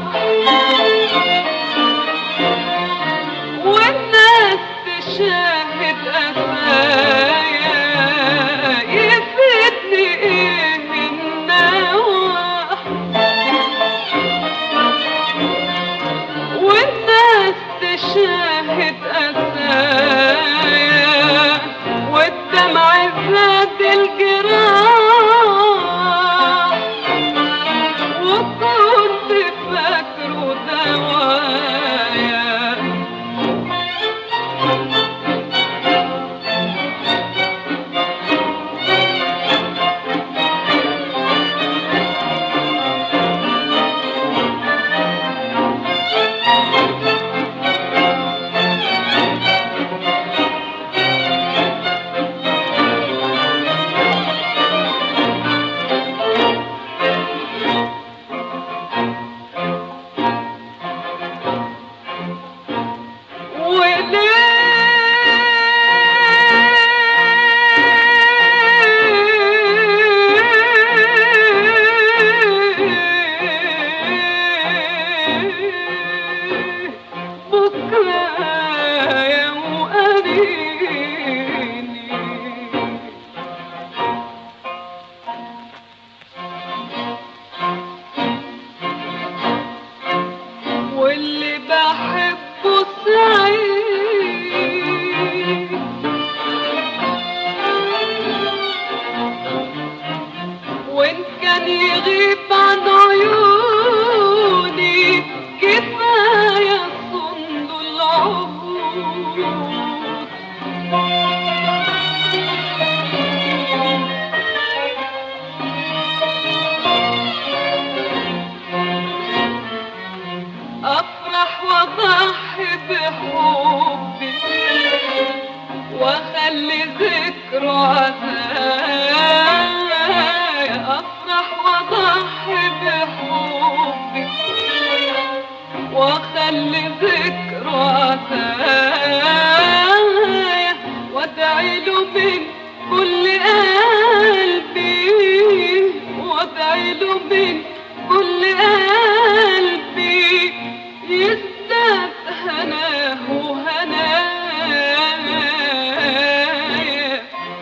والناس تشاهد أسايا يفيدني ايه النوى والناس تشاهد أسايا والدمع زاد الجراح وكنت فاكره دوايا وليه بكايا وأنيني واللي بحبه سعيد وان كان يغيب عن عيوني كفايه صند العهود عزايا أفرح وأضحي بحبي وأخلي ذكره عزايا وأدعي له من كل قلبي وأدعي له من كل قلبي يزداد هناه وهنايا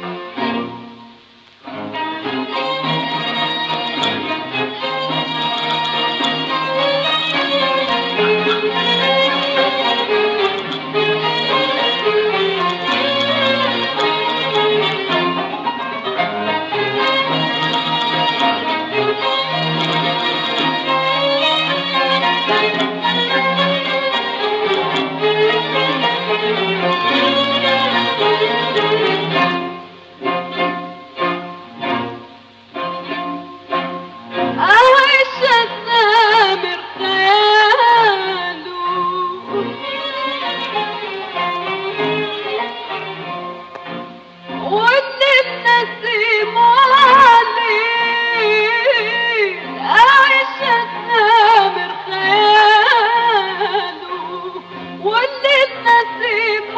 أعيش الثامر خياله واللي النسيم عليه أعيش الثامر خياله واللي النسيم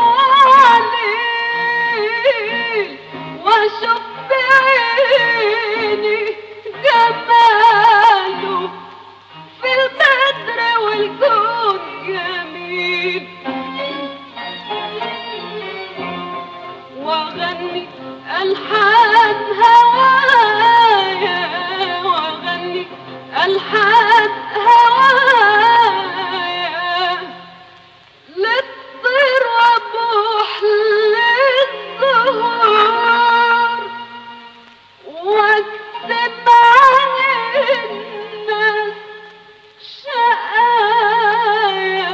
عليه واشوف بعيني جماله في البدر والكون جميل واغني الحان هوايا واغني الحان هوايا للطير وابوح للزهور واكتب عن الناس شقايا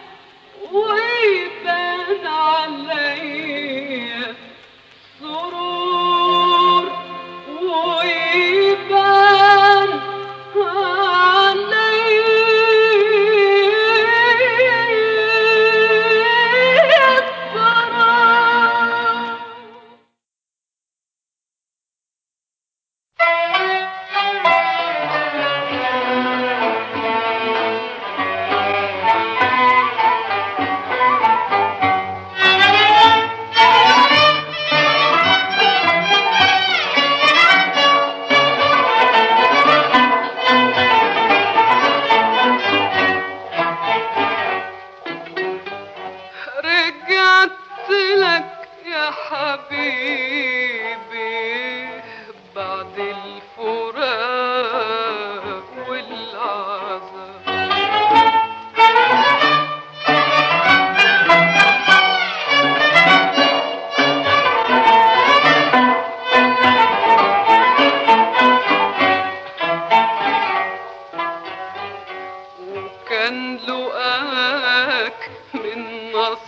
ويبان عليا سرور ويبان عليا السرور رجعت لك يا حبيبي بعد الفراق والعذاب وكان لقاك من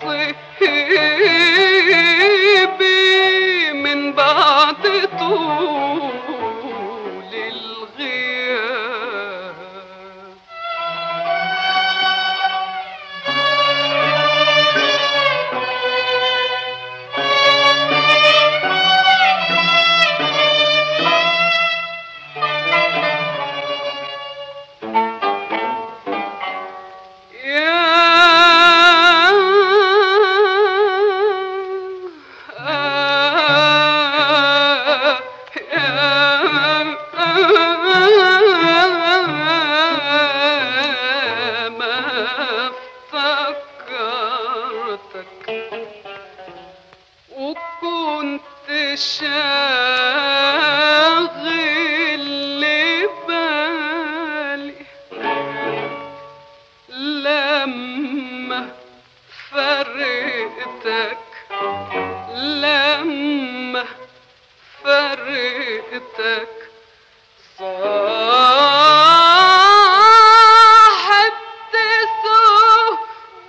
نصيبي من بعد طول الغياب ما افتكرتك وكنت شاغل بالي لما فرقتك لما فرقتك صاحبت سود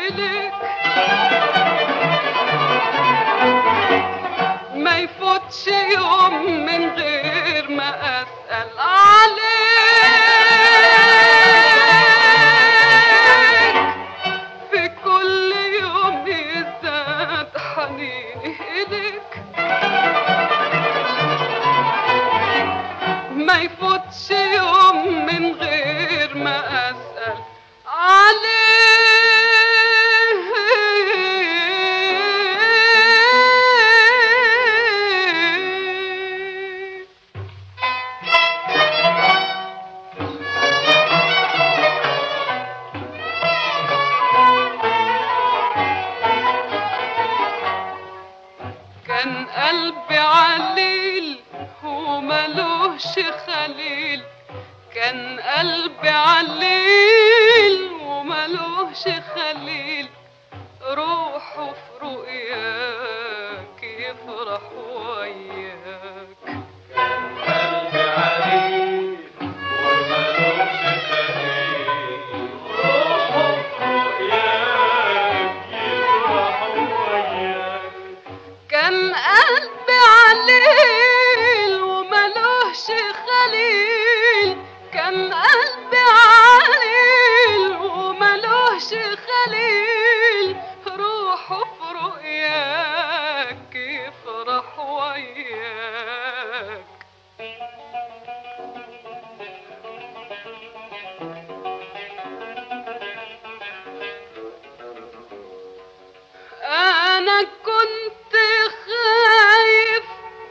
إليك ما يفوتش يوم من غير ما أسأل عليك في كل يوم يزداد حنيني إليك ما يفوتش يوم من غير ما أسأل عليك كان قلبي عليل وملوش خليل كان قلبي عليل وملوش خليل روحه في رؤياك يفرح وياك قلبي عليك وملوش خليل روحه في رؤياك يفرح وياك كان قلبي عليل وملوش خليل كان قلبي عليل وملوش خليل روحه في رؤياك يفرح وياك أنا كنت خايف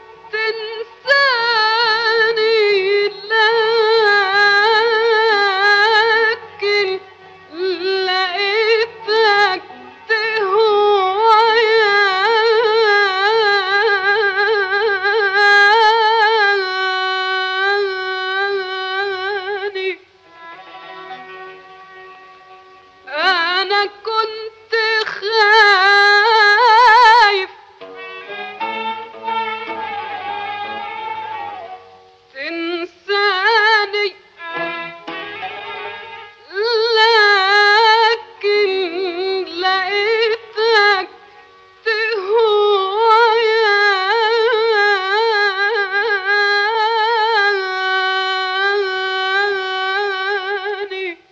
تنساني لكن لقيتك تهواني أنا كنت خايف تنساني لكن لقيتك تهواني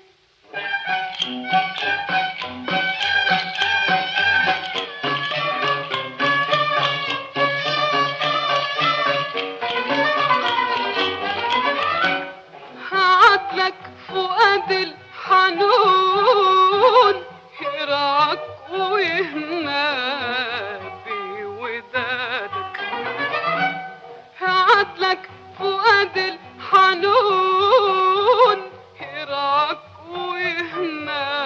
هعدلك فؤاد الحنون يرعاك ويهنى بودادك هعدلك فؤاد الحنون يرعاك ويهنى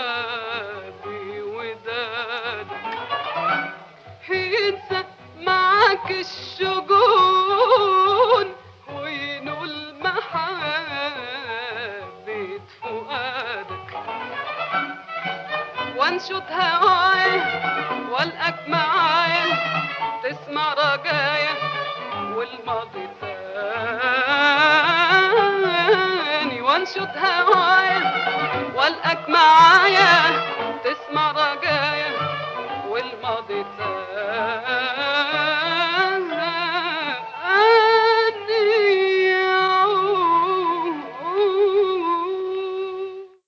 بودادك ينسى معاك الشجون وينول محبة فؤادك وانشد هوايا والقاك معايا تسمع رجايا والماضي تاني وانشد هوايا والقاك معايا تسمع رجايا والماضي تاني يعود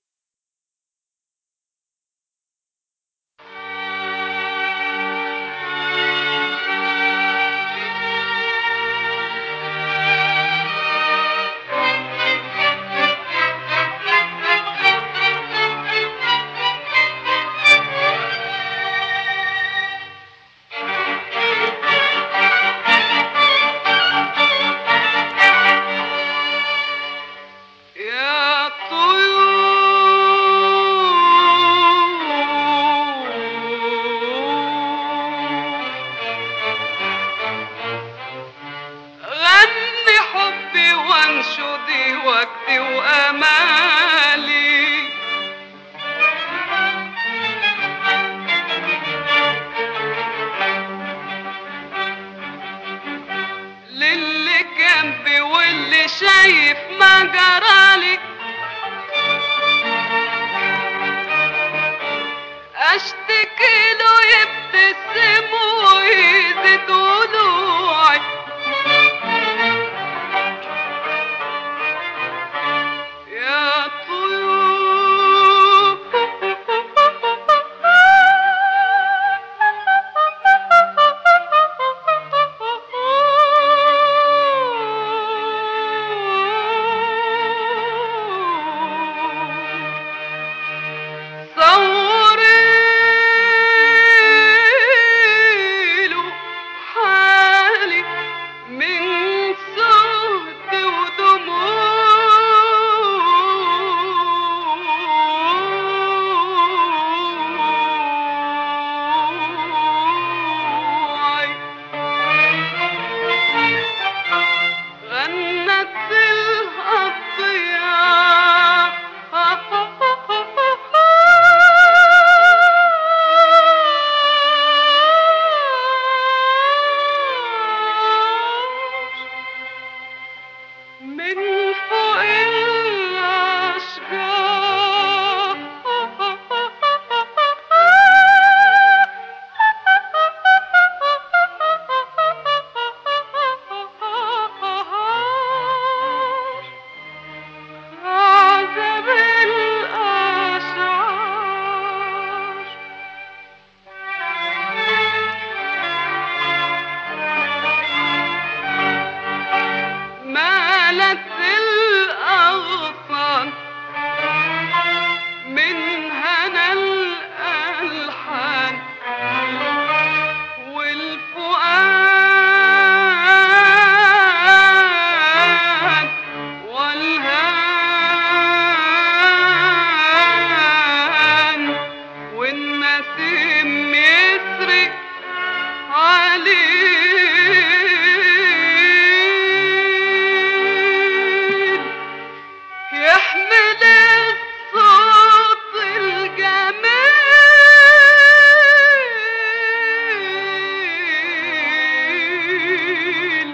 يا طيور غني حبي وانشدي وجدي وامالي للي جنبي واللي شايف ما جرالي اشتكي له يبتسم ويزيد ضلوعي يا طيور صوريله حالي من سهد ودموعي غنت الأطيار من فوق الأشجار عذب الأشعار مالت الأغصان من هنا الألحان والفؤاد والهان والنسيم يسرق عليه يحمل الصوت الجميل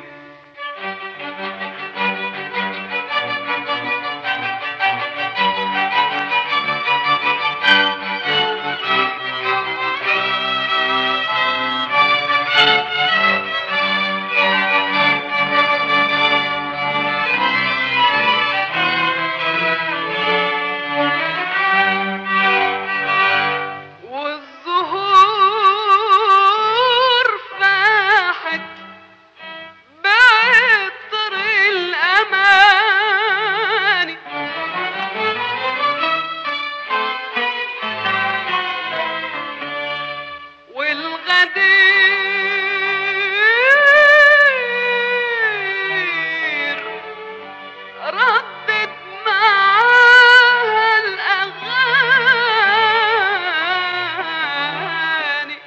والزهور فاحت بعطر الأماني والغدير ردت معاها الأغاني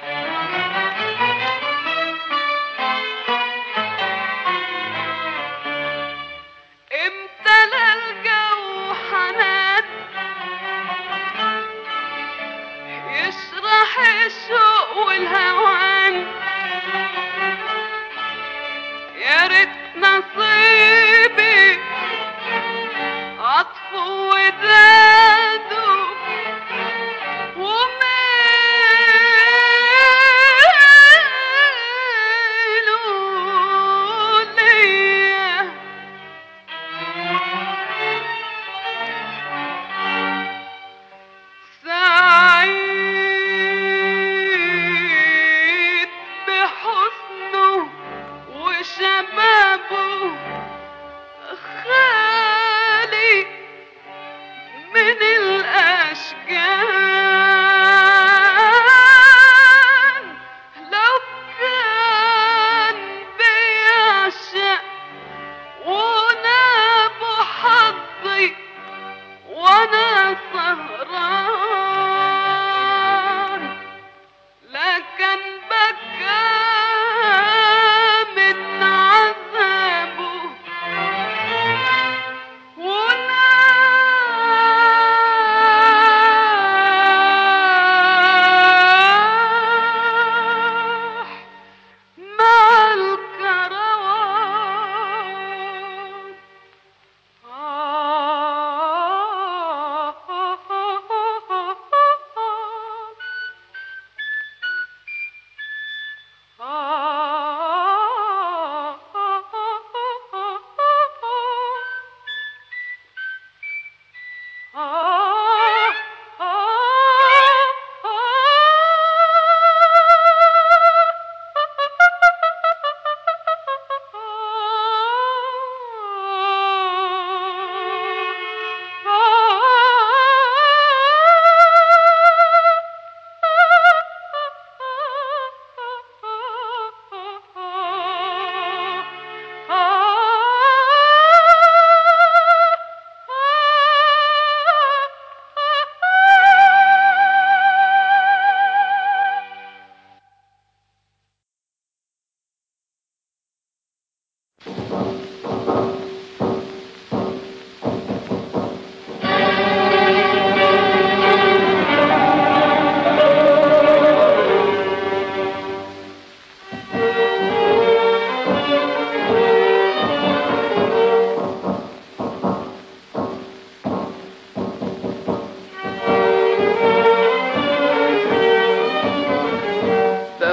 امتلى الجو حنان يشرح الشوق والهوان يا ريت نصيبي عطف وداده وميله ليا سعيد بحسنه وشبابه خالي من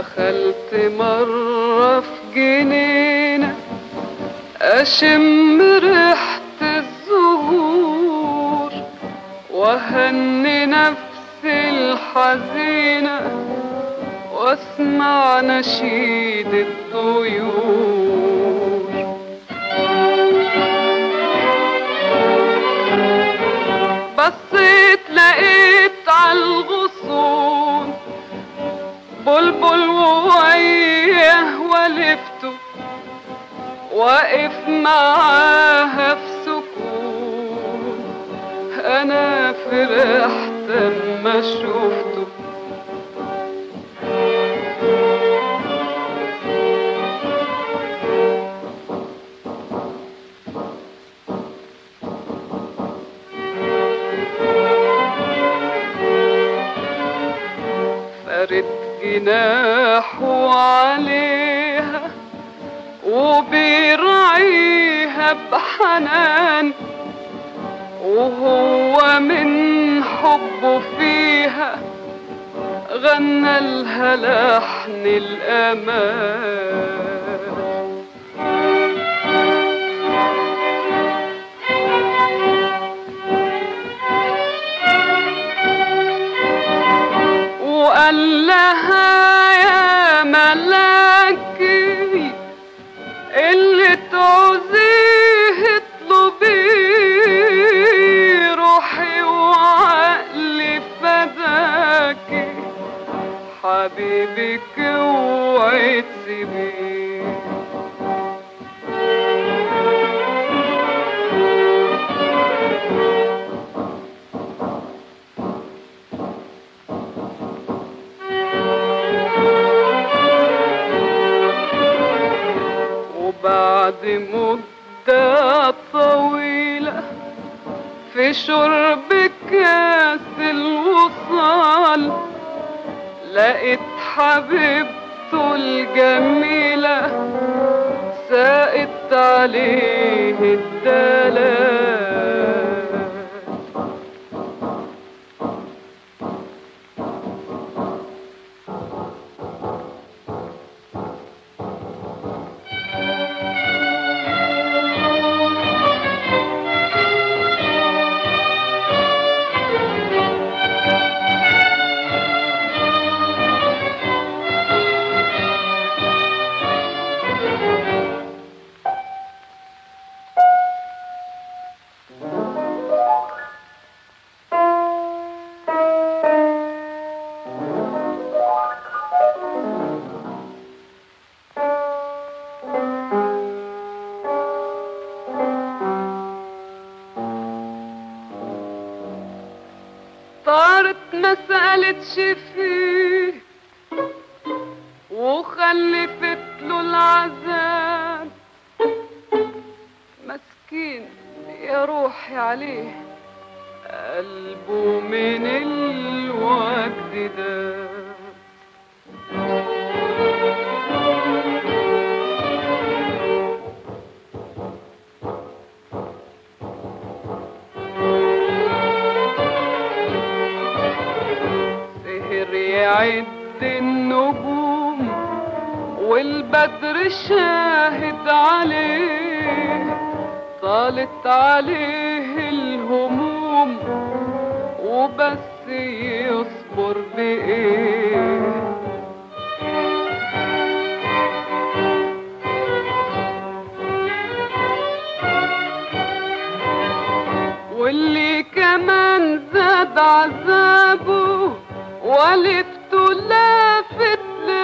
دخلت مرة في جنينة أشم ريحة الزهور وهني نفسي الحزينة واسمع نشيد الطيور بصيت لقيت عالغصون بلبل وويه ولفته واقف معاها في سكون انا فرحت اما شفته فرد جناحه عليها وبيرعيها بحنان وهو من حبه فيها غنى لها لحن الأمان وقال لها يا ملاكي اللي تعوزيه اطلبيه روحي وعقلي فداكي حبيبك اوعي تسيبيه وبعد مدة طويلة في شرب كاس الوصال لقيت حبيبته الجميلة ساقت عليه الدلال طارت ما سألتش فيه وخلفت له العذاب مسكين يا روحي عليه قلبه من الوجد ده سهر يعد النجوم والبدر شاهد عليه طالت عليه الهموم وبس يصبر بإيه واللي كمان زاد عذابه ولفته لافت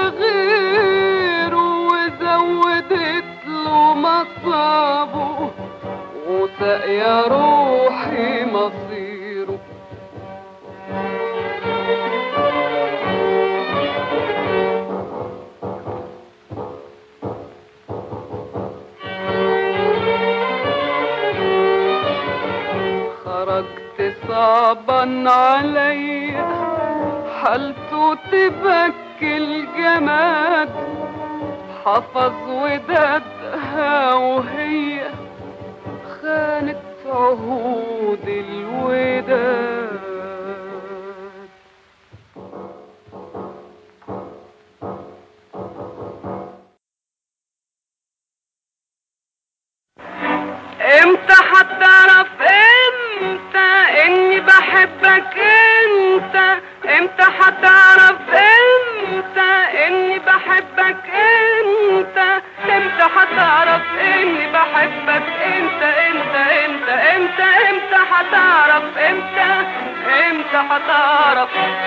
لغيره وزودت له مصابه وسق يا روحي مصيره خرجت صعبا عليا حالته تبكي الجماد حفظ ودادها وهي خانت عهود الوداد بحبك انت امتى هتعرف اني بحبك انت انت انت امتى امتى هتعرف امتى امتى هتعرف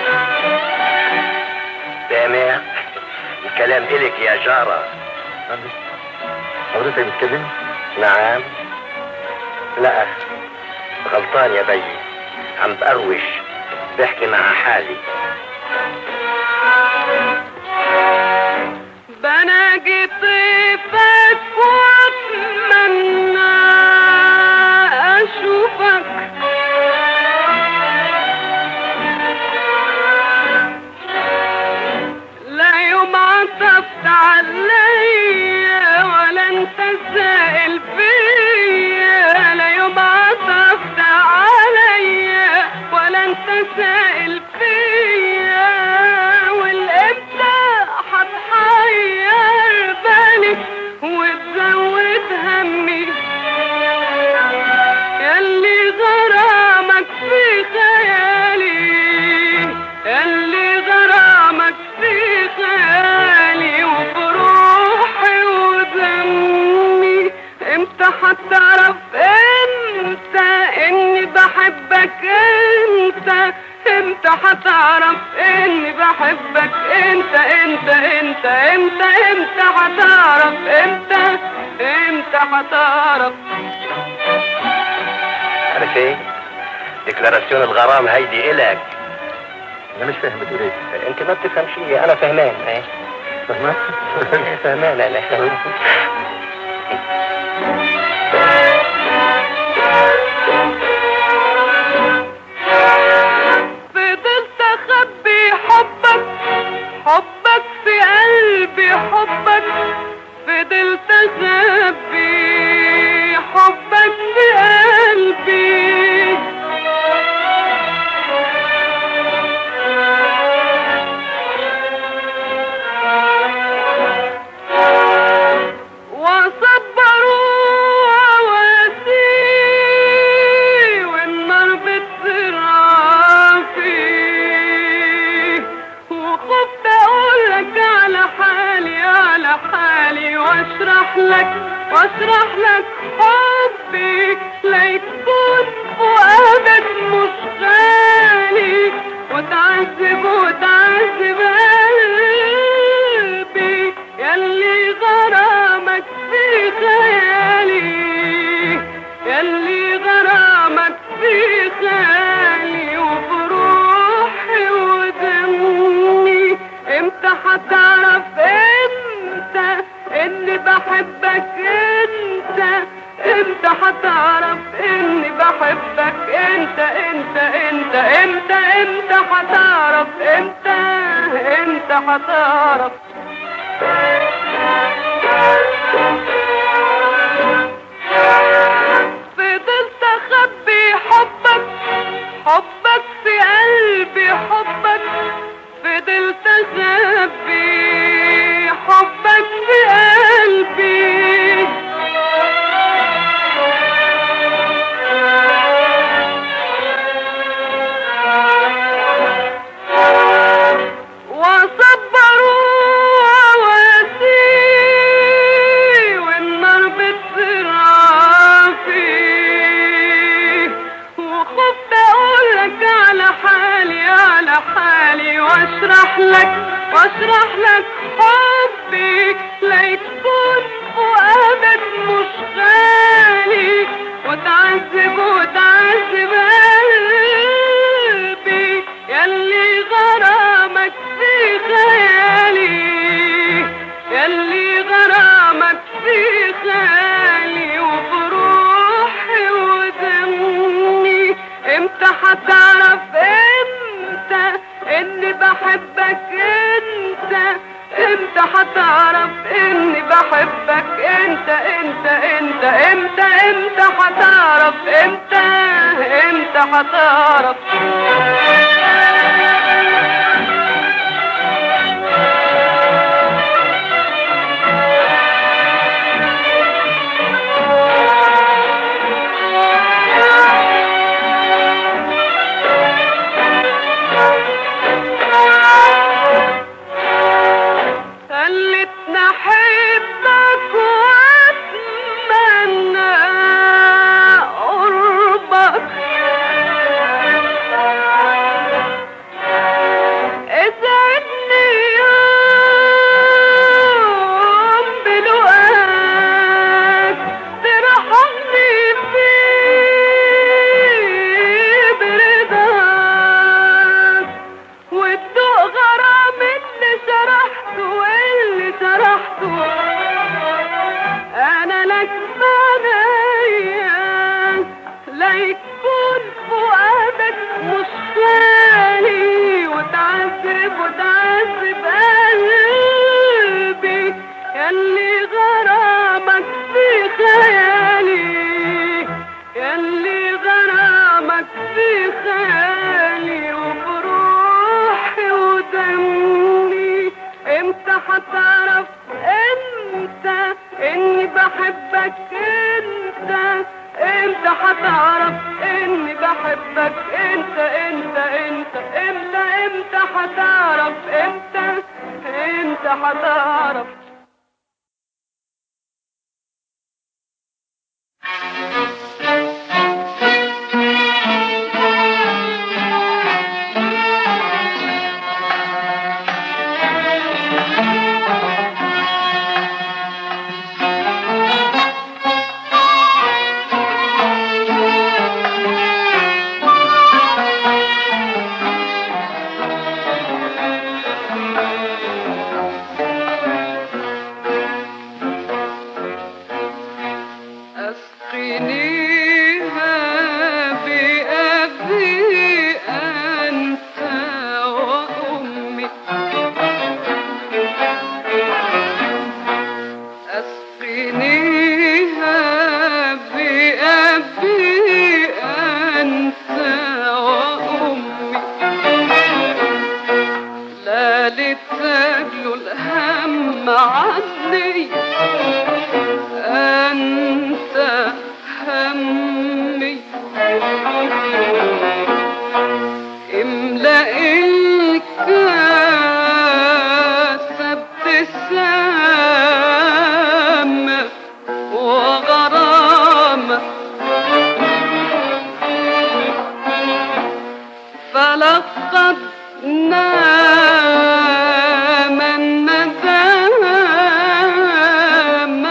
سامع الكلام إلك يا جارة حضرتك بتكلمني؟ نعم لا غلطان يا بي عم بقروش بحكي مع حالي بناجي طيفك واتمنى اشوفك لا يوم عطفت عليا ولا انت سائل فيا لا يوم عطفت عليا ولا انت سائل فيا والامتى هتحير بالي وتزود همي ياللي غرامك في خيالي ياللي غرامك في خيالي وبروحي ودمي امتى هتعرف انت اني بحبك انت امتى هتعرف اني بحبك انت انت انت امتى امتى هتعرف امتى امتى هتعرف عارف ايه ديكلاراسيون الغرام هيدي إلك انا مش فاهم بتقول ايه انت ما بتفهم شيء انا فهمان ايه فاهمة؟ فهمان انا فضلت اخبي حبك حبك في قلبي حبك فضلت اخبي حبك في قلبي وصبروا واسي والنار بتزرع فيه وخفت اقولك على حالي على حالي واشرح لك واشرح لك حبي ليكون فؤادك مش غالي وتعذب وتعذب قلبي ياللي غرامك في خيالي ياللي غرامك في خيالي وبروحي ودمي امتى هتعرف انت اني بحبك انت امتى هتعرف اني بحبك انت انت انت امتى امتى هتعرف امتى امتى هتعرف فضلت اخبي حبك حبك في قلبي حبك فضلت اخبي حبك في قلبي وصبروا واسي والنار بتزرع فيه وخفت اقولك على حالي على حالي واشرح لك واشرح لك حبي ليكون فؤادك مش غالي وتعذب وتعذب قلبي ياللي غرامك في خيالي ياللي غرامك في خيالي وبروحي ودمي امتى هتعرف انت اني بحبك انت امتى هتعرف اني بحبك انت انت انت امتى امتى هتعرف امتى امتى هتعرف امتى هتعرف انت اني بحبك انت امتى هتعرف اني بحبك انت انت انت امتى امتى هتعرف امتى امتى هتعرف أسقنيها بأبي أنت وأمي أسقنيها بأبي أنت وأمي لا لتجلو الهم عني أنت همي املأ الكاس ابتسامة وغرامة فلقد نام الندامة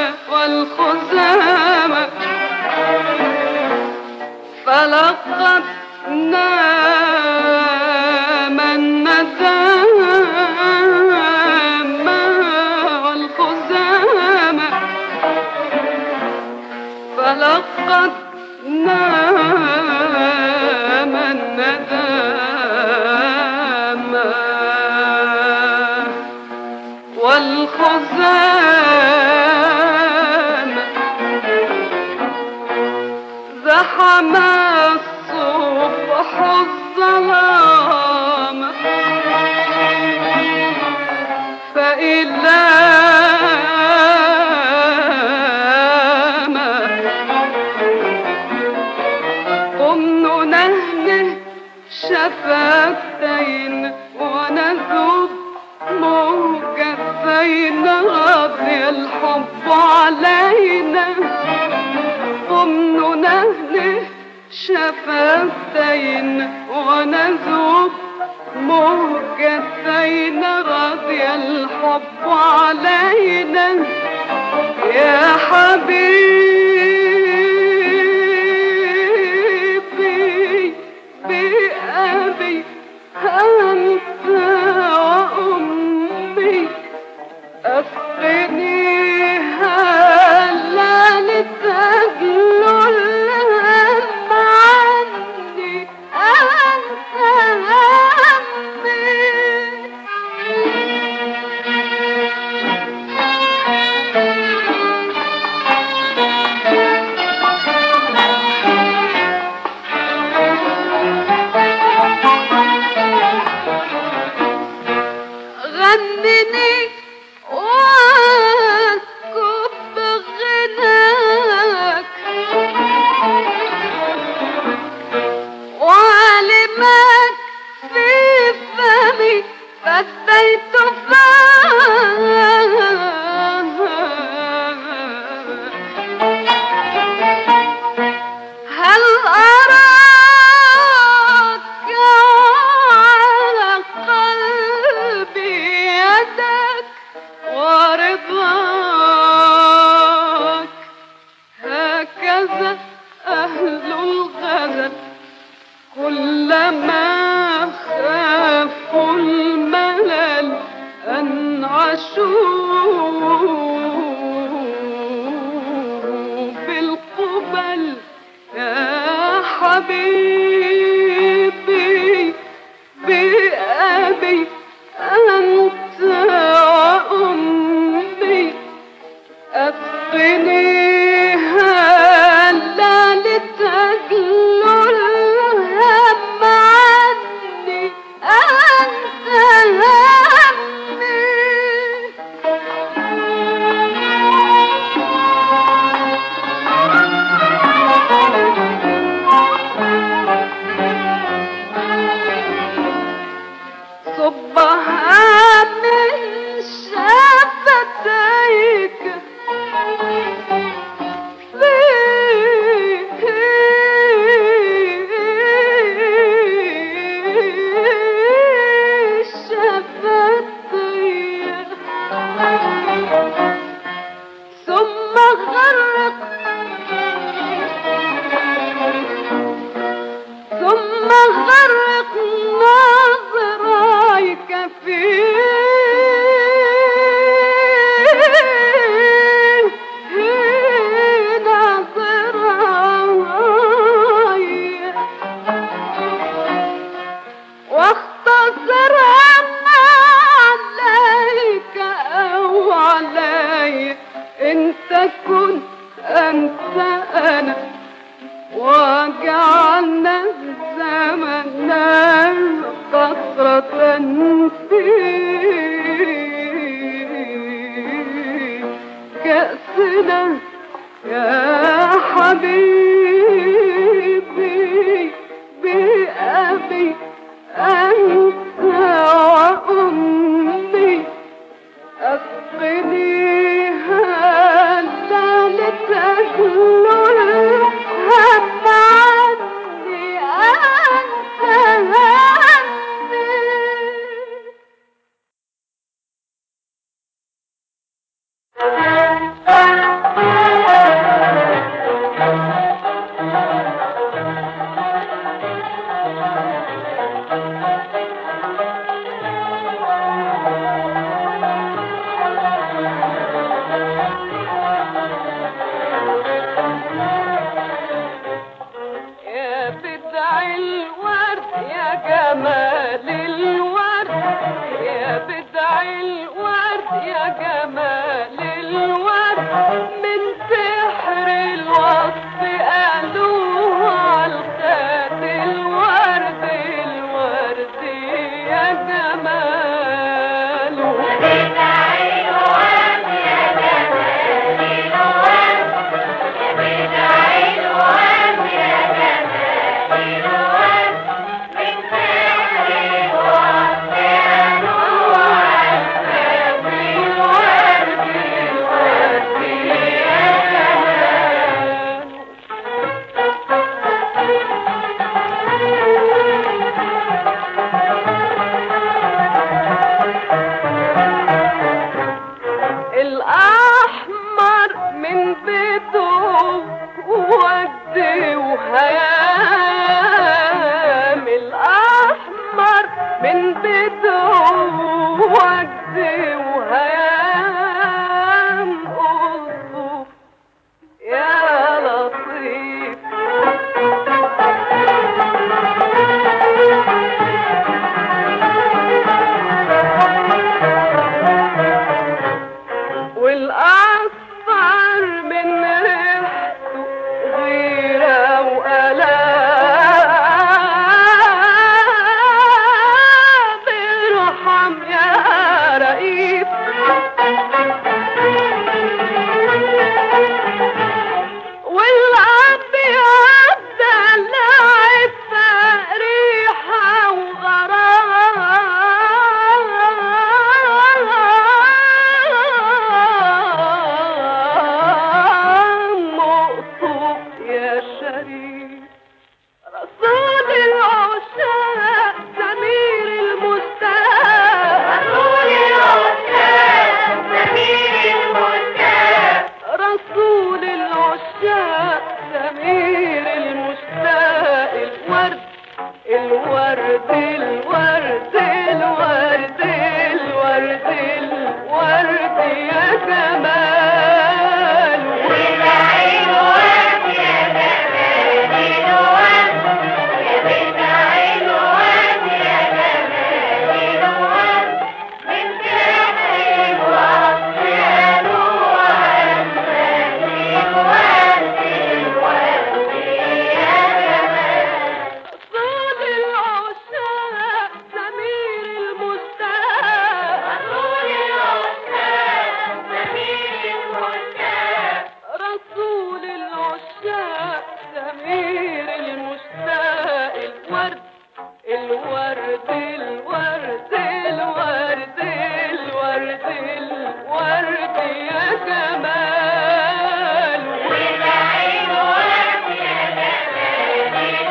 والخزامة فلقد نام الندامة والخزامة فلقد نام الندامة والخزامة زحم الصبح الظلام فإلى ما قم ننهنه شفتين ونذوب موجتين رضي الحب علينا قم ننهنه شفتين ونذوب موجتين رضي الحب علينا يا حبيبي بأبي أنت وأمي أسقنيها لا لتجلو الهم عني أنت غنني واسكب غناك وعلمك في فمي فديت فاك هل أراك على قلبي يدك ورضاك هكذا أهل الغزل كلما خافوا الملل أنعشوا بالقبل يا حبيبي بأبي أنت وأمي أسقنيها لا لتجلو الهم عني أنت همي أنا يا حبيبي بأبي أنت وأمي أفنيها لعنتك الهم عني أنت همي يا بدع الورد يا جمال الورد يا بدع الورد يا جمال الورد من سحر الوصف قالوا عالخد الورد الورد يا جمال الأحمر من بيته ود وهيام الأحمر من بيته ود وهيام قصه يا لطيف والأصفر من ريحته غيرة وألام ارحم يا رئيف والأبيض دلعت ريحة وغرام مقصود يا شريف رسول العشاق سمير المستاق رسول العشاق سمير المستاق رسول العشاق سمير المشتاق الورد الورد الورد الورد الورد الورد يا جمال والعين ورد يا جمال صوت العشاق سمير المستاق رسول العشاق سمير المشتاق الورد الورد الورد الورد الورد الورد يا جمال والعين ورد يا جمال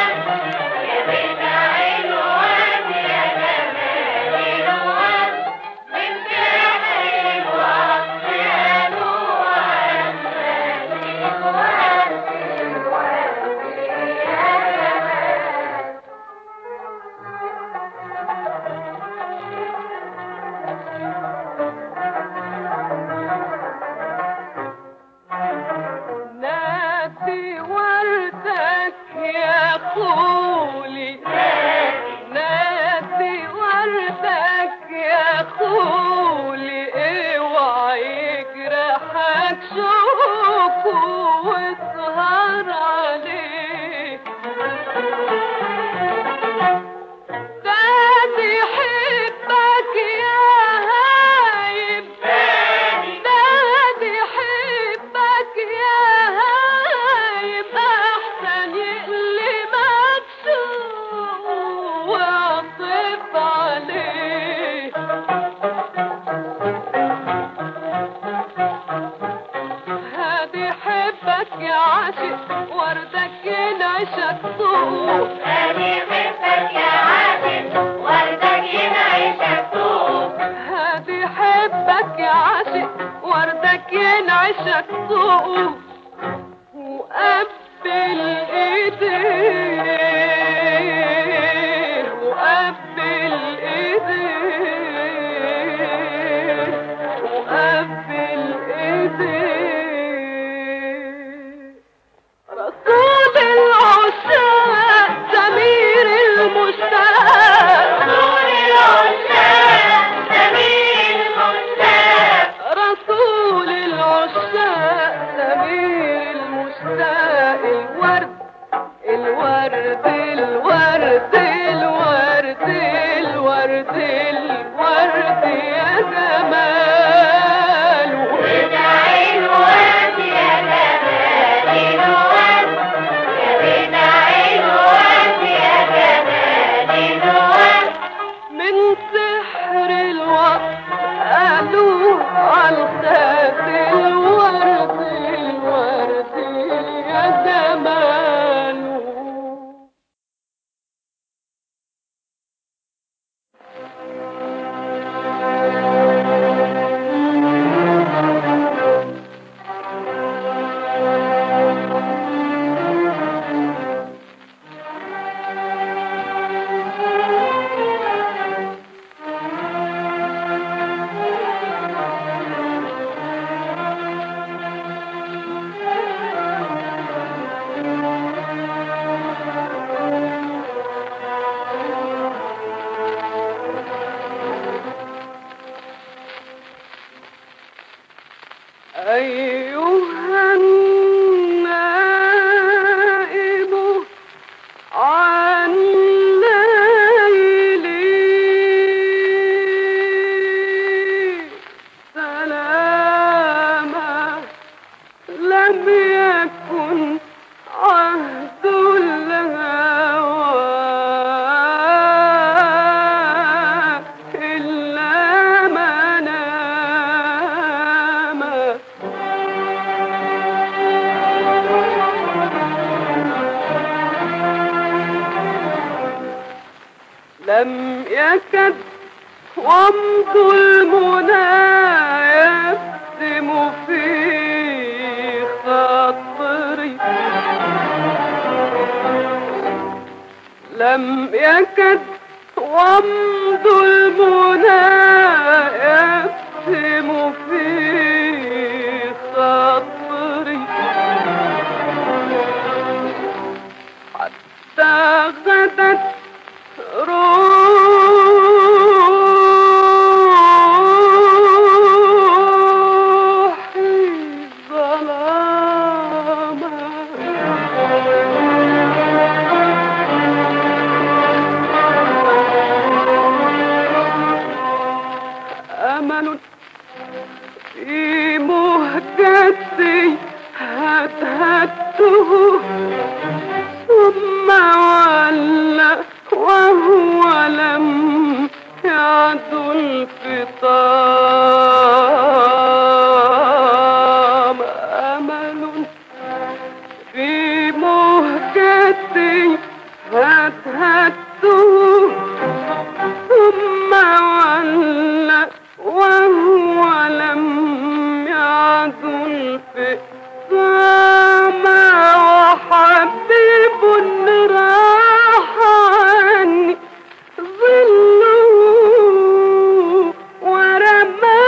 نادي وردك يا خولي نادي وردك يا خولي اوعى يجرحك شوكه واسهر عليه ده بيحبك يا يا عاشق وردك ينعشك طوب هادي حبك يا عاشق وردك ينعشك طوب وقبل ايديه وقبل ايديه وقبل ايديه رسول العشاق سمير المشتاق رسول العشاق سمير المشتاق الورد الورد الورد الورد الورد الورد يا جماله من سحر الوقت قالوا عالخاف الورد الورد يا جماله أيها النائب عن ليلي سلاما لم يكن عهد الهوى إلا مناما لم يكد ومض المنى يبسم في خاطري لم يكد ومض المنى يبسم في خاطري حتى غدت روحي ظلاما أمل في مهجتي هدهدته ثم ولى وهو لم يعد الفطام أمل في مهجتي هدهدته ثم ولى وهو لم يعد الفئام وحبيب راح عني ظله ورماني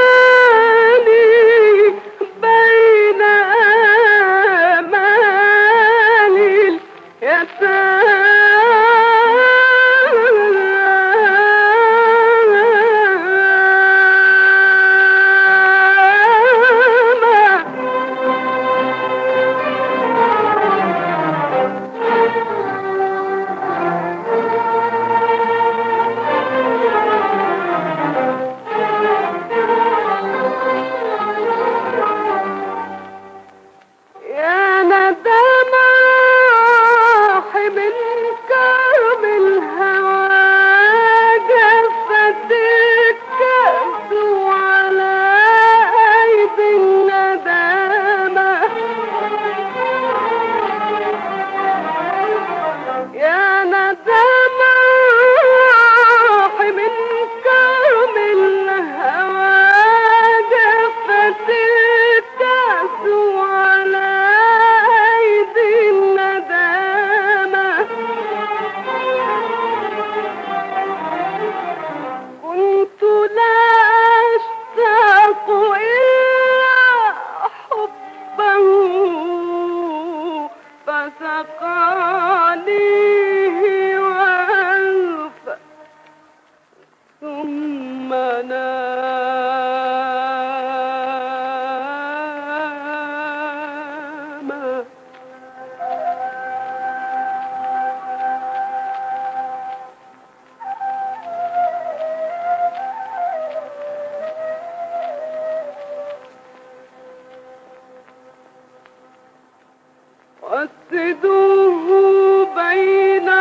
أسدده بين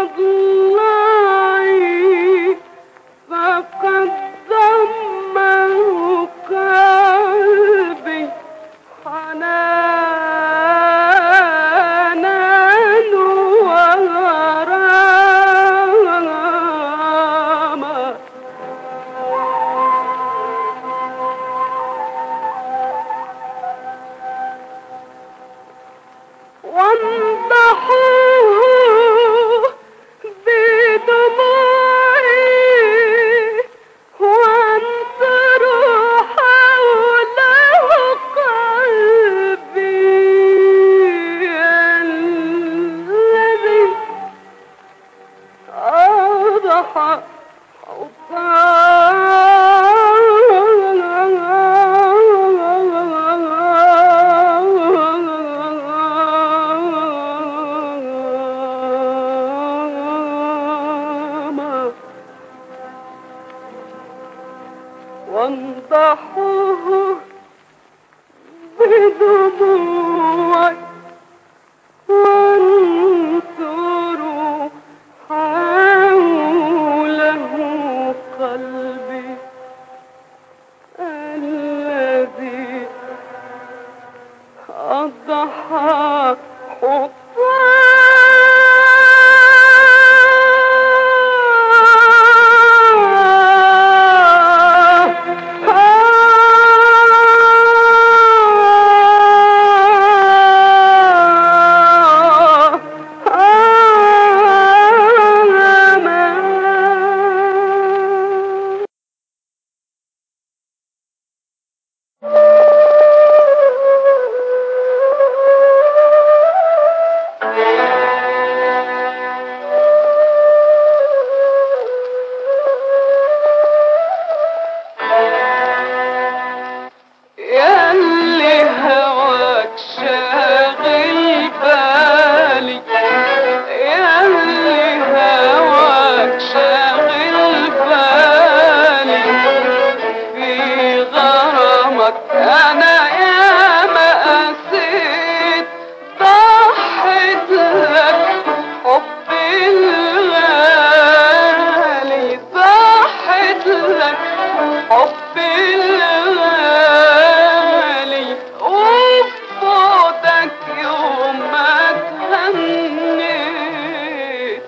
أضلاعي فقد ضمه قلبي حنانا وغراما وانضحوا بدموعي وانثروا حوله قلبي الذي أضحى حطاما وانضحوه بدموعي وانثروا حوله قلبي الذي أضحى حطاما ياللي هواك شاغل بالي ياللي هواك شاغل بالي في غرامك انا يا ما قسيت ضحيت لك حبي الغالي ضحيت لك حبي الغالي وبعدك يوم ما تهنيت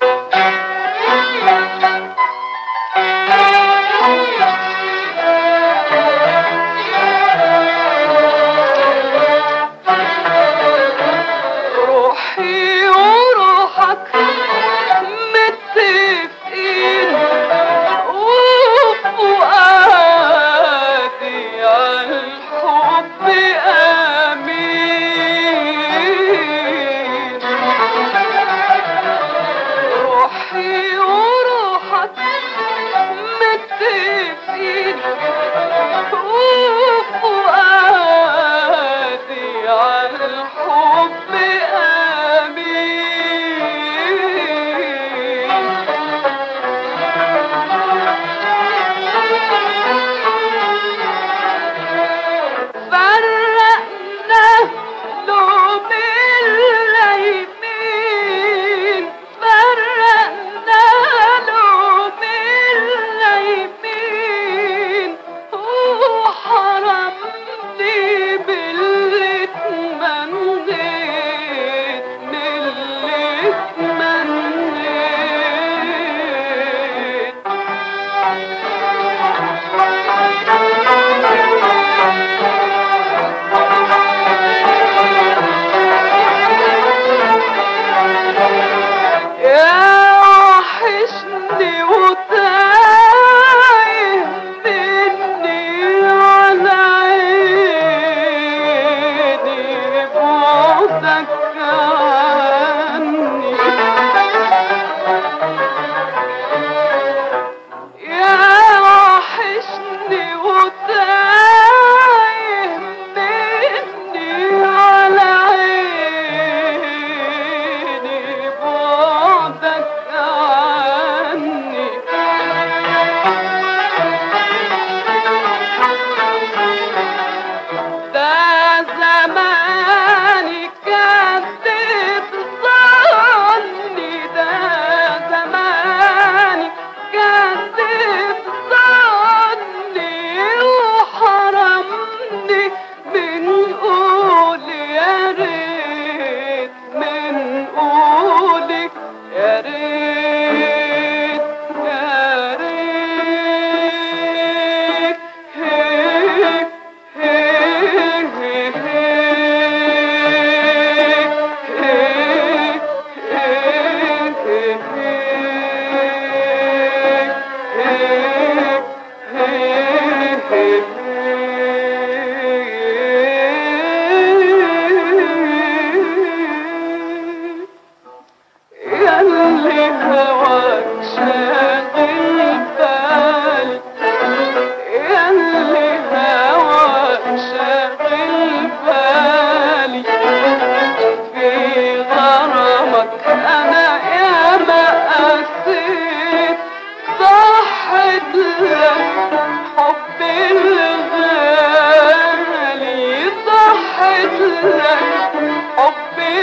لك حبي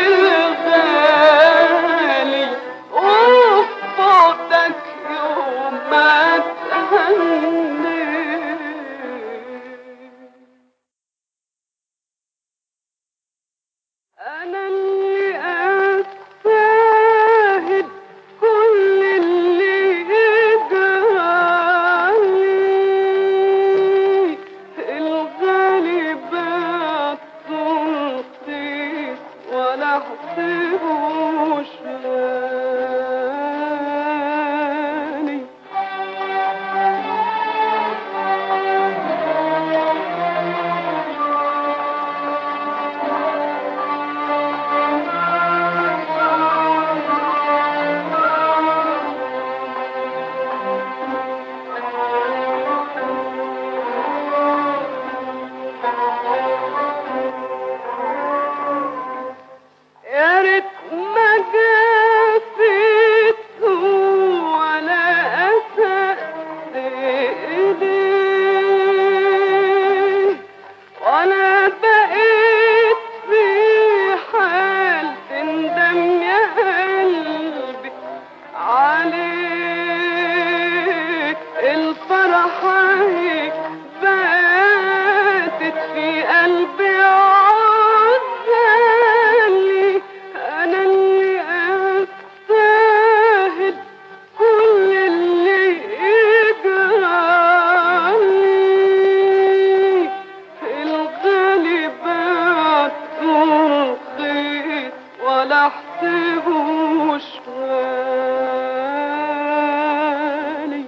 الغالي وفي بعدك يوم ما تهني أنا اللي أستاهل كل اللي يجرالي الغالي بطلتي ولا احسبوش غالي يا ريت ما جافيت ولا أسأت إليه ولا بقيت في حال تندم يا قلبي عليك الفرحة باتت في قلبي عزالي أنا اللي أستاهل كل اللي يجرالي الغالي بعته رخيص ولا احسبوش غالي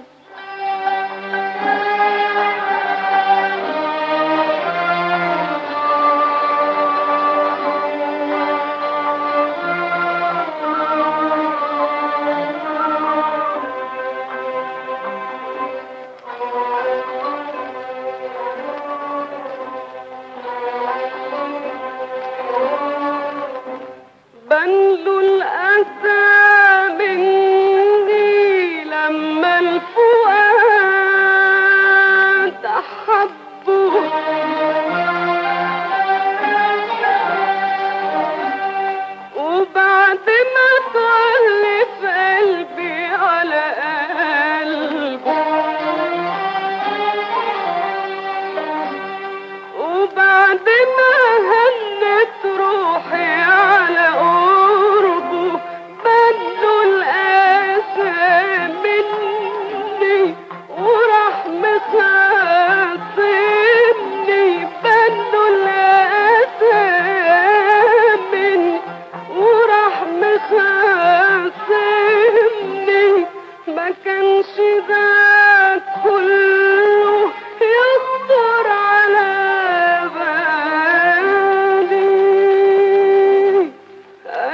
بنلو الأسى مني لما الفؤاد أحبه وبعد ما تغلف قلبي على قلبه وبعد ما هنت روحي على قربه بدو الأسى مني وراح مخاصمني بدو الأسى مني وراح مخاصمني ما كانش ده كله يخطر على بالي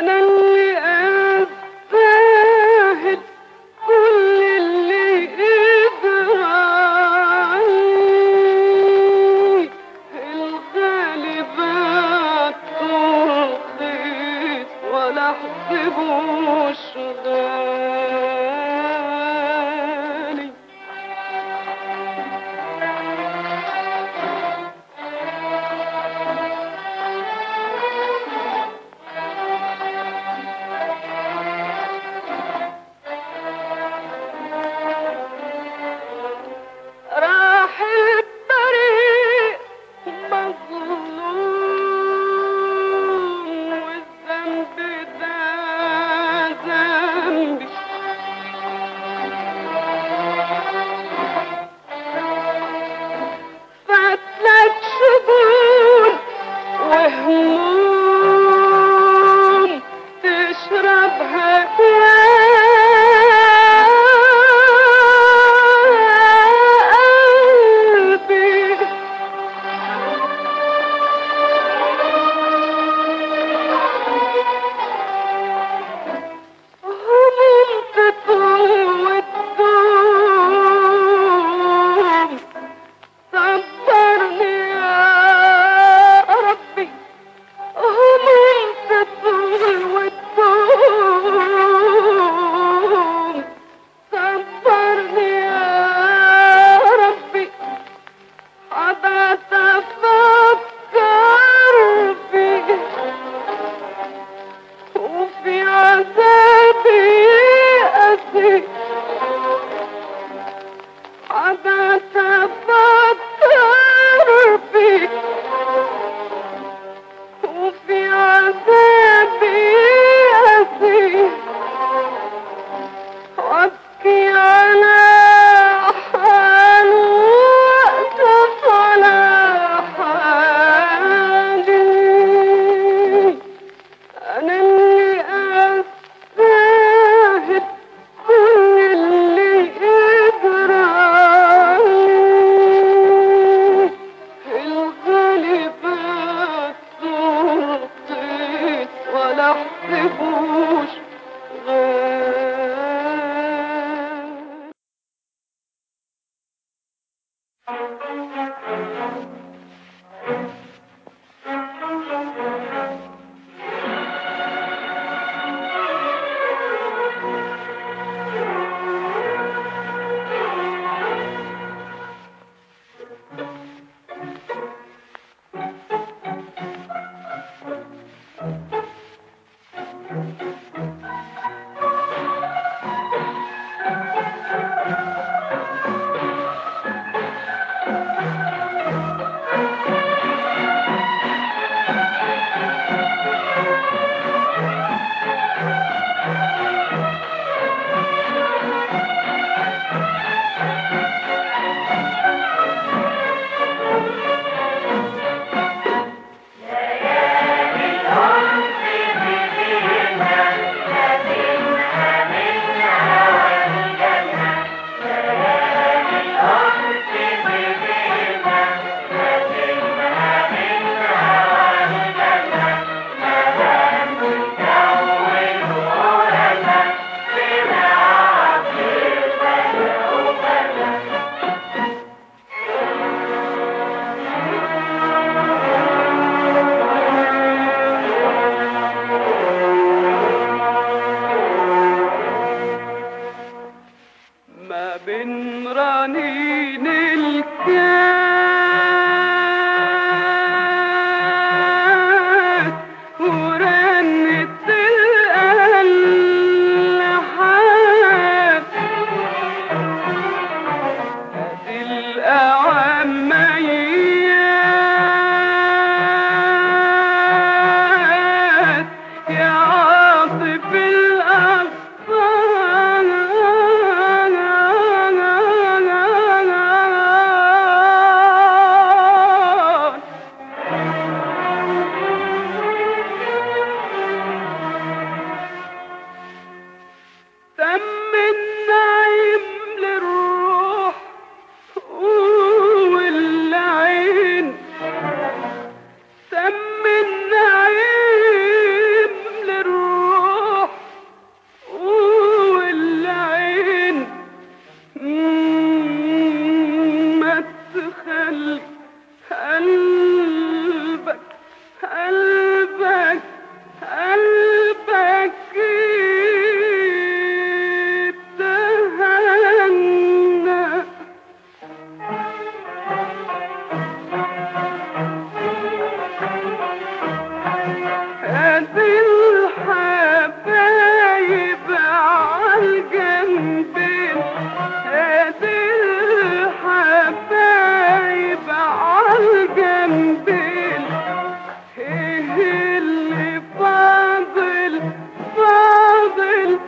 الجنبين ايه اللي فاضل فاضل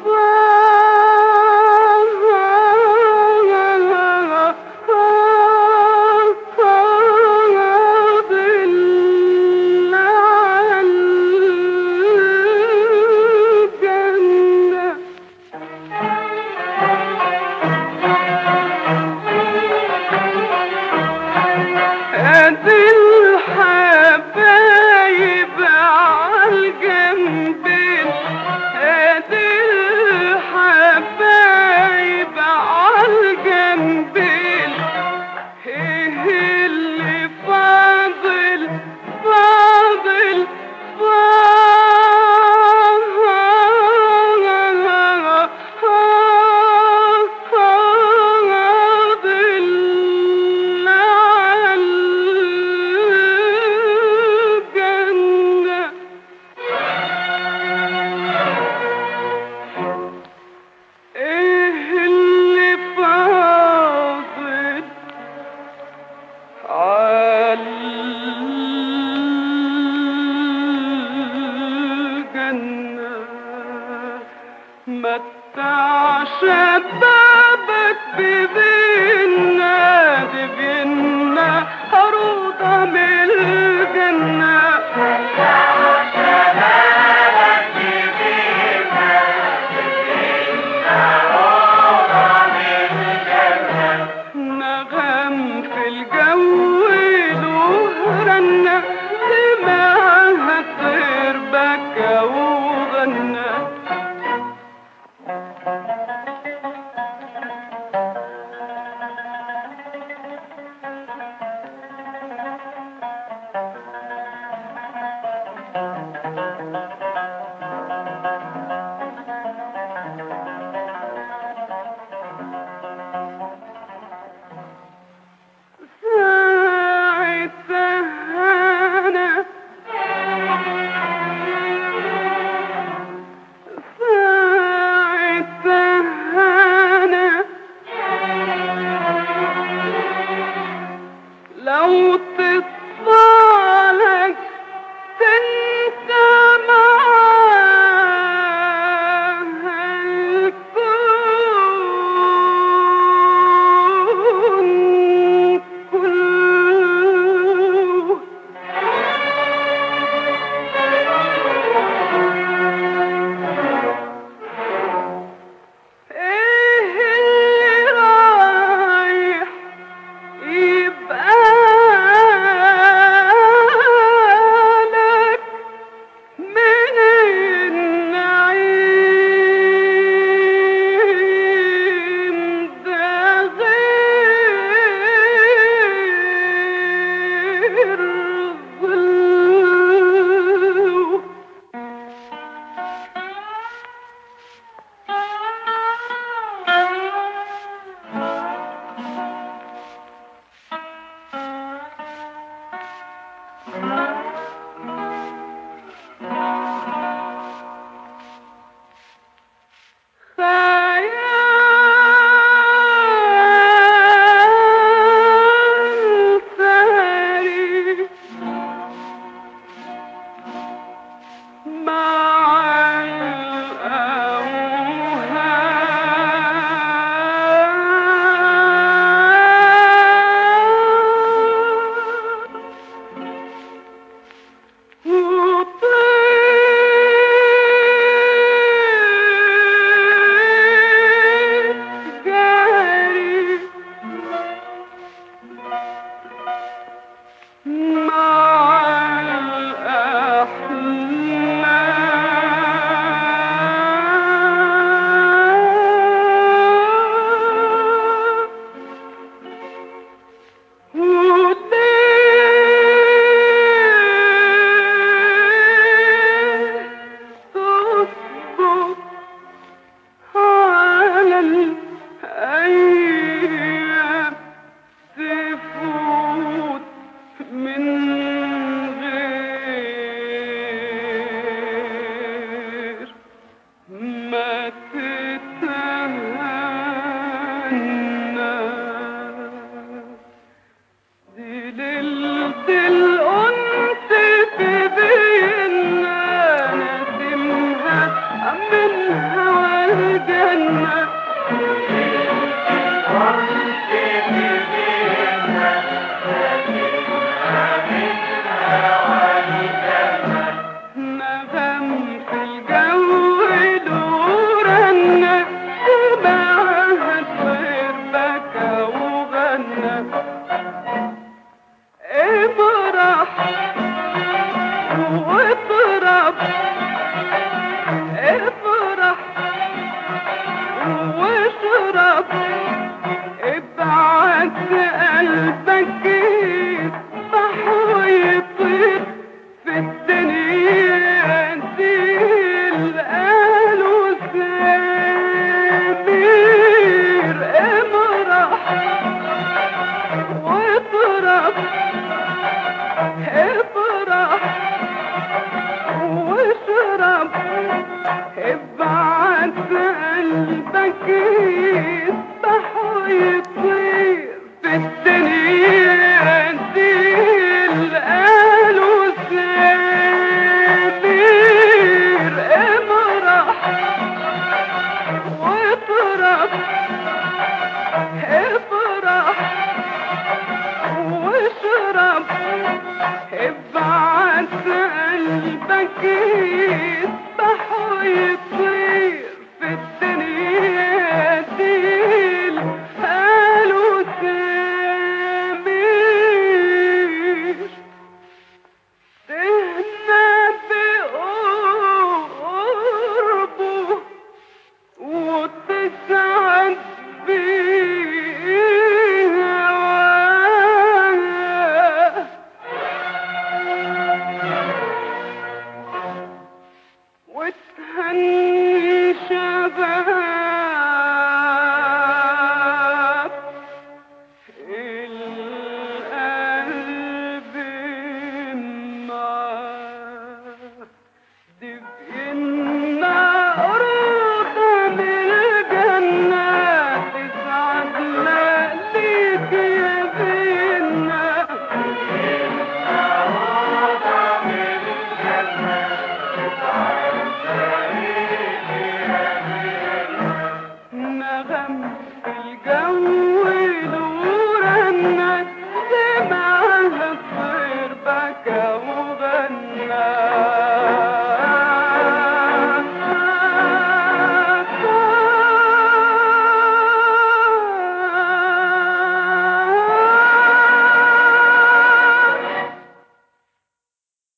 فاضل على الجنة ادي الحبايب عالجنبين ادي الحبايب عالجنبين ايه اللي فاضل فاضل فاضل على الجنة ايه اللي فاضل عالجنة متع شبابك ببينا ببينا عروضة من الجنة نغم في الجو له رنة سمعها الطير بكى وغنى ساعتها ساعتها لو تطالك تنسى معاها الكون كله ايه اللي رايح يبقى لك من النعيم ده غير ظل خيال ساري مع الأوهام وطير جاري